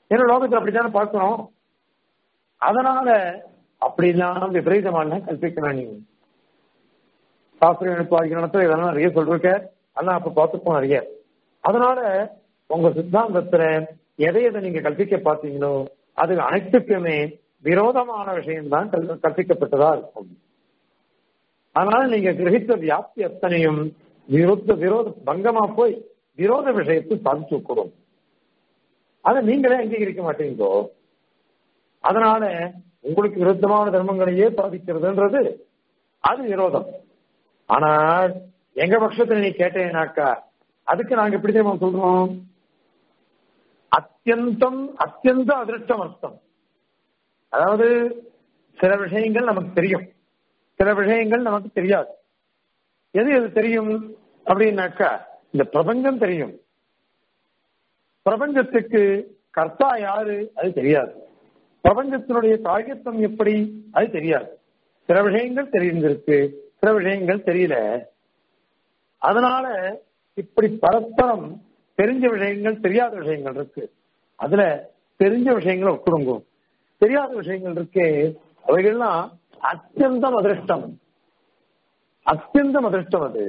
ஏன்னா லோகத்துல அப்படித்தானே பார்க்கிறோம் அதனால அப்படிலாம் விபரீதமான கல்பிக்கணும் நீங்க சாஸ்திர எழுப்பாதிகரணத்துல இதெல்லாம் நிறைய சொல்லிருக்க அதெல்லாம் அப்ப பார்த்துப்போம் நிறைய அதனால உங்க சித்தாந்தத்துல எதை எதை நீங்க கற்பிக்க பார்த்தீங்களோ அது அனைத்துக்குமே விரோதமான விஷயம்தான் கல்- கற்பிக்கப்பட்டதா இருக்கும் அதனால நீங்க கிரகித்த வியாப்தி அத்தனையும் விருத்த விரோத பங்கமா போய் விரோத விஷயத்தை சாதிச்சு கொடுக்கும் அதை நீங்களே அங்கீகரிக்க மாட்டீங்கோ அதனால உங்களுக்கு விருத்தமான தர்மங்களையே சாதிக்கிறதுன்றது அது விரோதம் ஆனால் எங்க பட்சத்துல நீ கேட்டேனாக்கா அதுக்கு நாங்க எப்படி தெரியுமா சொல்றோம் அத்தியந்தம் அத்தியந்த அதிருஷ்டம் அர்த்தம் அதாவது சில விஷயங்கள் நமக்கு தெரியும் சில விஷயங்கள் நமக்கு தெரியாது எது எது தெரியும் அப்படின்னாக்கா இந்த பிரபஞ்சம் தெரியும் பிரபஞ்சத்துக்கு கர்த்தா யாரு அது தெரியாது பிரபஞ்சத்தினுடைய காரியத்துவம் எப்படி அது தெரியாது சில விஷயங்கள் தெரிந்திருக்கு சில விஷயங்கள் தெரியல அதனால இப்படி பரஸ்பரம் தெரிஞ்ச விஷயங்கள் தெரியாத விஷயங்கள் இருக்கு அதுல தெரிஞ்ச விஷயங்களை ஒப்பிடுங்க தெரியாத விஷயங்கள் இருக்கு அவைகள்லாம் அத்தியந்தம் அதிருஷ்டம் அத்தியந்தம் அதிருஷ்டம் அது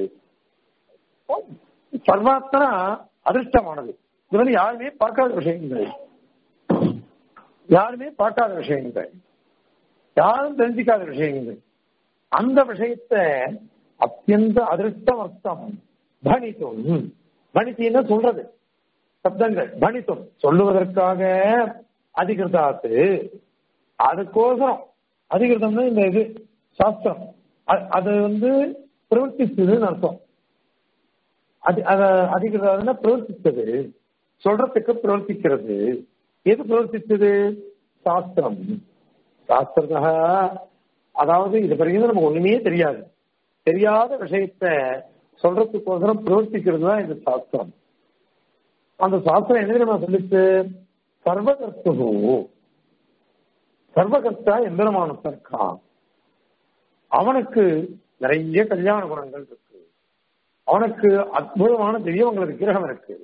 சர்வாத்தனா அதிர்ஷ்டமானது இது வந்து யாருமே பார்க்காத விஷயங்கள் யாருமே பார்க்காத விஷயங்கள் யாரும் தெரிஞ்சுக்காத விஷயங்கள் அந்த விஷயத்தை அத்தியந்த அதிருஷ்டம் அர்த்தம் பணித்தும் பணித்தின்னு சொல்றது சப்தங்கள் பணித்தும் சொல்லுவதற்காக அதிகிருதாத்து அதுக்கோசரம் அதிகிருதம்னா இந்த இது சாஸ்திரம் அ- அது வந்து பிரவர்த்திச்சதுன்னு அர்த்தம் அது அத அதிகிருதாதுன்னா பிரவர்த்தித்தது சொல்றதுக்கு பிரவர்த்திக்கிறது எது பிரவர்த்தித்தது சாஸ்திரம் சாஸ்திரத்தா அதாவது இது பிறகு நமக்கு ஒண்ணுமே தெரியாது தெரியாத விஷயத்த சொல்றதுக்கோசரம் பிரவர்த்திக்கிறது தான் இது சாஸ்திரம் அந்த சாஸ்திரம் என்ன தெரியுமா சொல்லிச்சு சர்வகர்த்து சர்வகர்த்தா எந்திரமானத்தா இருக்கான் அவனுக்கு நிறைய கல்யாண குணங்கள் இருக்கு அவனுக்கு அற்புதமான தெய்வங்கள விக்கிரகம் இருக்கு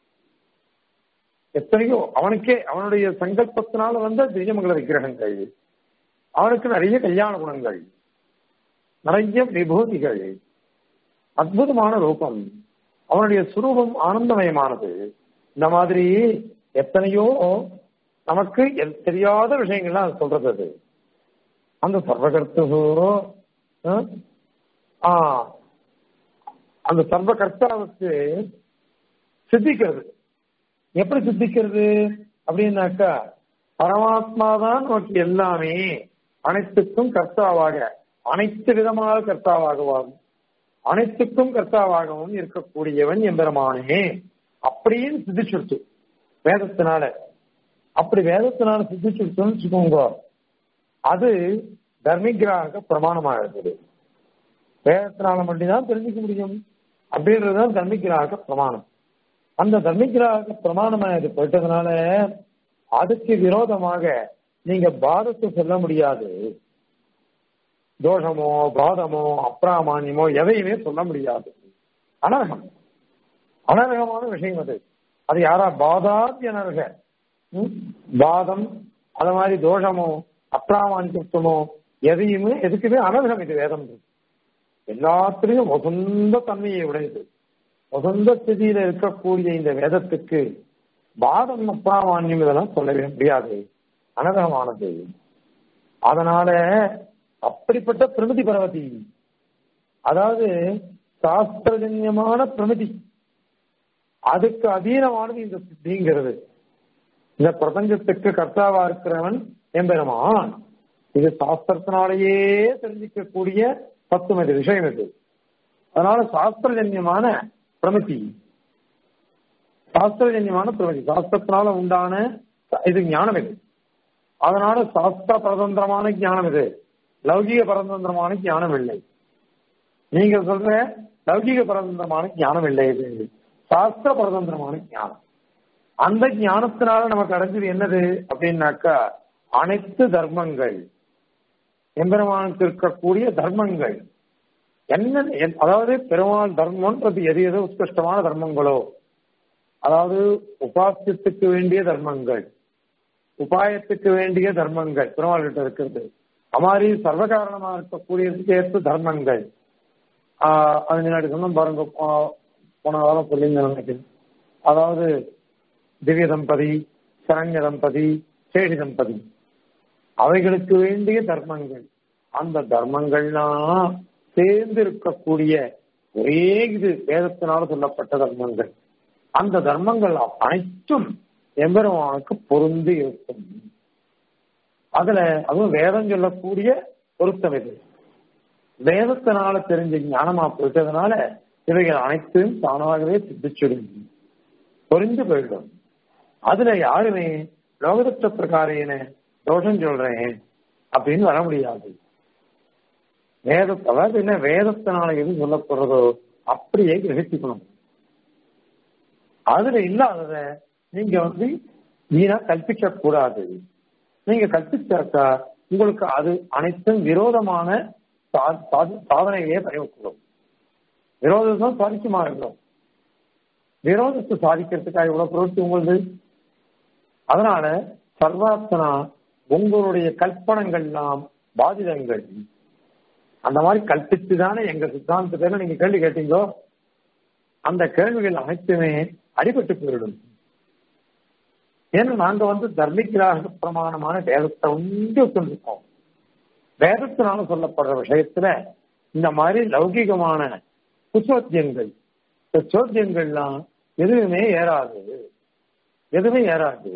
எத்தனையோ அவனுக்கே அவனுடைய சங்கல்பத்தினால வந்த தெய்வங்கள விக்கிரகங்கள் அவனுக்கு நிறைய கல்யாண குணங்கள் நிறைய விபூதிகள் அற்புதமான ரூபம் அவனுடைய சுரூபம் ஆனந்தமயமானது இந்த மாதிரி எத்தனையோ நமக்கு எல்- தெரியாத விஷயங்கள்லாம் அது சொல்றது அது அந்த சர்வகர்த்து ஆ அந்த சர்வகர்த்தாவுக்கு சித்திக்கிறது எப்படி சித்திக்கிறது அப்படின்னாக்கா பரமாத்மா தான் நமக்கு எல்லாமே அனைத்துக்கும் கர்த்தாவாக அனைத்து விதமாக கர்த்தாவாகவும் அனைத்துக்கும் கர்த்தாவாகவும் இருக்கக்கூடியவன் எம்பெருமானே அப்படின்னு சித்திச்சுடுத்து வேதத்தினால அப்படி வேதத்தினால சித்திச்சுடுத்துன்னு வச்சுக்கோங்க அது தர்மிகிராக பிரமாணமா இருக்குது வேதத்தினால மட்டும்தான் தெரிஞ்சுக்க முடியும் அப்படின்றதுதான் தர்மிகிராக பிரமாணம் அந்த தர்மிகிராக பிரமாணமாக போயிட்டதுனால அதுக்கு விரோதமாக நீங்க பாதத்தை சொல்ல முடியாது தோஷமோ பாதமோ அப்பிராமான்யமோ எதையுமே சொல்ல முடியாது அனர்ஹம் அனர்ஹமான விஷயம் அது அது யாரா பாதாத் அனர்ஹ ம்? பாதம் அது மாதிரி தோஷமோ அப்பிராமான்யத்துவமோ எதையுமே எதுக்குமே அனர்ஹம் இது வேதம் எல்லாத்திலையும் வசந்த தன்மையை உடையது வசந்த ஸ்திதியில இருக்கக்கூடிய இந்த வேதத்துக்கு பாதம் அப்பிராமான்யம் இதெல்லாம் சொல்லவே முடியாது அனர்ஹமானது அதனால அப்படிப்பட்ட பிரமிதி பரவதி அதாவது சாஸ்திரஜன்யமான பிரமிதி அதுக்கு அதீனமானது இந்த சித்திங்கிறது இந்த பிரபஞ்சத்துக்கு கர்த்தாவா இருக்கிறவன் எம்பெருமான் இது சாஸ்திரத்தினாலேயே தெரிஞ்சிக்கக்கூடிய தத்துவம் இது விஷயம் இது அதனால சாஸ்திரஜன்யமான பிரமிதி சாஸ்திரஜன்யமான பிரமிதி சாஸ்திரத்தினால உண்டான இது ஞானம் இது அதனால சாஸ்திர பரதந்திரமான ஞானம் இது லௌகிக பரதந்திரமான ஞானம் இல்லை நீங்க சொல்ற லௌகிக பரதந்திரமான ஞானம் இல்லை இது சாஸ்திர பரதந்திரமான ஞானம் அந்த ஞானத்தினால நமக்கு அடைஞ்சது என்னது அப்படின்னாக்கா அனைத்து தர்மங்கள் எம்பெருமானுக்கு இருக்கக்கூடிய தர்மங்கள் என்ன என்- அதாவது பெருமாள் தர்மம்ன்றது எது எது உத்கிருஷ்டமான தர்மங்களோ அதாவது உபாசியத்துக்கு வேண்டிய தர்மங்கள் உபாயத்துக்கு வேண்டிய தர்மங்கள் பெருமாள் கிட்ட இருக்கிறது அமாரி சர்வ காரணமா இருக்கக்கூடியதுக்கு ஏற்ற தர்மங்கள் ஆஹ் அது முன்னாடி சொன்ன பாருங்க போ- போன வாரம் சொல்லியிருந்தேன் நினைக்கிறேன் அதாவது திவ்ய தம்பதி சரண்ய தம்பதி சேஷி தம்பதி அவைகளுக்கு வேண்டிய தர்மங்கள் அந்த தர்மங்கள்லாம் சேர்ந்து இருக்கக்கூடிய ஒரே இது வேதத்தினால சொல்லப்பட்ட தர்மங்கள் அந்த தர்மங்கள் அனைத்தும் எம்பெருமானுக்கு பொருந்தி இருக்கும் அதுல அதுவும் வேதம் சொல்லக்கூடிய பொருத்தம் இது வேதத்தினால தெரிஞ்ச ஞானமா போயிட்டதுனால இவைகள் அனைத்தும் தானாகவே சித்திச்சிடும் பொறிந்து போயிடும் அதுல யாருமே லோகதத்த பிரகாரேன தோஷம் சொல்றேன் அப்படின்னு வர முடியாது வேத அதாவது என்ன வேதத்தினால எது சொல்லப்படுறதோ அப்படியே கிரகிச்சுக்கணும் அதுல இல்லாதத நீங்க வந்து வீணா கற்பிக்க கூடாது நீங்க கற்பிச்சாக்கா உங்களுக்கு அது அனைத்தும் விரோதமான சா- சா- சாதனையே பயக்கூடும் விரோதம் தான் சாதிக்குமா இருக்கும் விரோதத்தை சாதிக்கிறதுக்காக இவ்வளவு பிரவൃத்தி உங்களுது அதனால சர்வாத்மனா உங்களுடைய கல்பனங்கள்லாம் பாதிதங்கள் அந்த மாதிரி கல்பித்து தானே எங்க சித்தாந்தத்துல நீங்க கேள்வி கேட்டீங்களோ அந்த கேள்விகள் அனைத்துமே அடிபட்டு போயிடும் ஏன்னா நாங்க வந்து தர்மிகராக பிரமாணமான வேதத்தை உண்டு வச்சிருக்கோம் வேதத்தினால சொல்லப்படுற விஷயத்துல இந்த மாதிரி லௌகிகமான குசோத்தியங்கள் இந்த சோத்தியங்கள்லாம் எதுவுமே ஏறாது எதுவுமே ஏறாது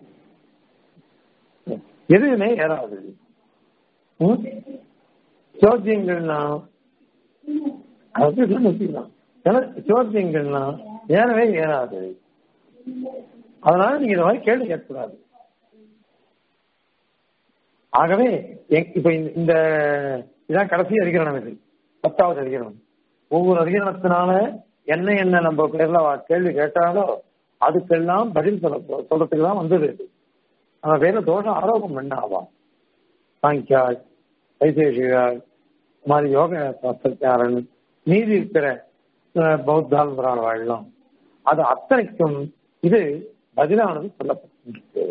எதுவுமே ஏறாது ம்? சோத்தியங்கள்லாம் அது வச்சுக்கலாம் ஏன்னா சோத்தியங்கள்லாம் ஏறவே ஏறாது அதனால நீங்க இந்த மாதிரி கேள்வி கேட்கக்கூடாது ஆகவே எ- இப்ப இந்த- இந்த இதான் கடைசி அதிகரணம் இது பத்தாவது அதிகரணம் ஒவ்வொரு அதிகரணத்தினால என்ன என்ன நம்ம பேர்ல வா- கேள்வி கேட்டாலோ அதுக்கெல்லாம் பதில் சொல்ல சொல்றதுக்கு தான் வந்தது இது நம்ம வேற தோஷம் ஆரோபம் பண்ணாவா சாங்கியாள் வைசேஷிகாள் இந்த மாதிரி யோக சாஸ்திரக்காரன் மீதி இருக்கிற அஹ், பௌத்தால் வாழலாம் அது அத்தனைக்கும் இது பதிலானது சொல்லப்பட்டிருக்கு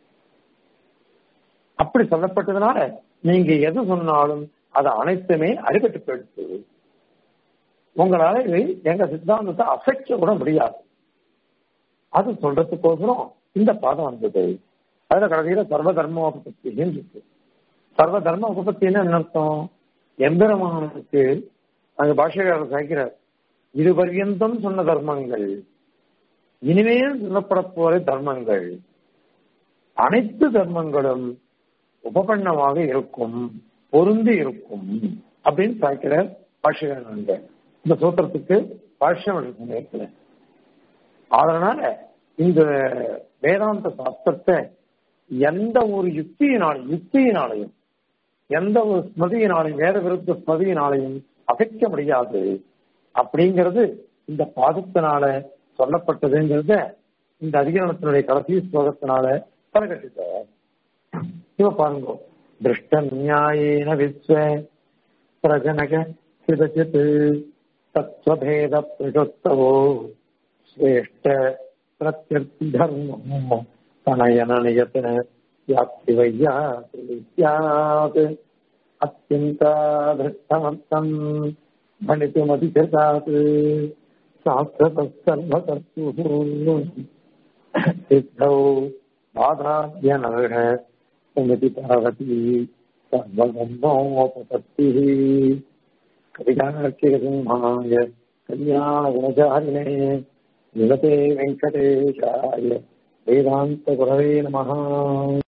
அப்படி சொல்லப்பட்டதுனால நீங்க எது சொன்னாலும் அது அனைத்துமே அடிபட்டு போயிடுச்சு உங்களால இது எங்க சித்தாந்தத்தை அசைக்க கூட முடியாது அது சொல்றதுக்கோசரம் இந்த பாதம் வந்தது அதுல கடைசியில சர்வ தர்ம உபபத்தின்னு இருக்கு சர்வ தர்ம உபபத்தின்னு என்ன அர்த்தம் எம்பெருமானுக்கு அந்த பாஷைக்காரர் சாய்க்கிறார் இது பர்யந்தம் சொன்ன தர்மங்கள் இனிமேல் சொல்லப்பட போற தர்மங்கள் அனைத்து தர்மங்களும் உபபண்ணமாக இருக்கும் பொருந்தி இருக்கும் அப்படின்னு சாய்க்கிறார் பாஷைக்காரர் இந்த சூத்திரத்துக்கு பாஷ்யம் இருக்கிறேன் அதனால இந்த வேதாந்த சாஸ்திரத்தை எந்த ஒரு யுக்தியினாலும் யுக்தியினாலையும் எந்த ஒரு ஸ்மதியினாலையும் வேத விருத்த ஸ்மதியினாலையும் அசைக்க முடியாது அப்படிங்கிறது இந்த பாதத்தினால சொல்லப்பட்டதுங்கிறத இந்த அதிகரணத்தினுடைய கடைசி ஸ்லோகத்தினால தலைகட்டிட்ட இவ பாருங்க திருஷ்ட நியாயேன விஸ்வ பிரஜனக சிதச்சித் தத்வபேத பிரஜோத்தவோ श्रेष्ठ प्रत्यर्थि धर्म प्रणयन नियतन व्याप्ति वैयात् अत्यन्ताधृष्टमर्थम् भणितुमधिकृतात् शास्त्रतस्सर्वकर्तुः सिद्धौ बाधाद्यनर्ह समिति पार्वती सर्वगन्धोपपत्तिः कवितार्किकसिंहाय कल्याणगुणचारिणे विगते वेङ्कटेशाय वेदान्तगुरवे नमः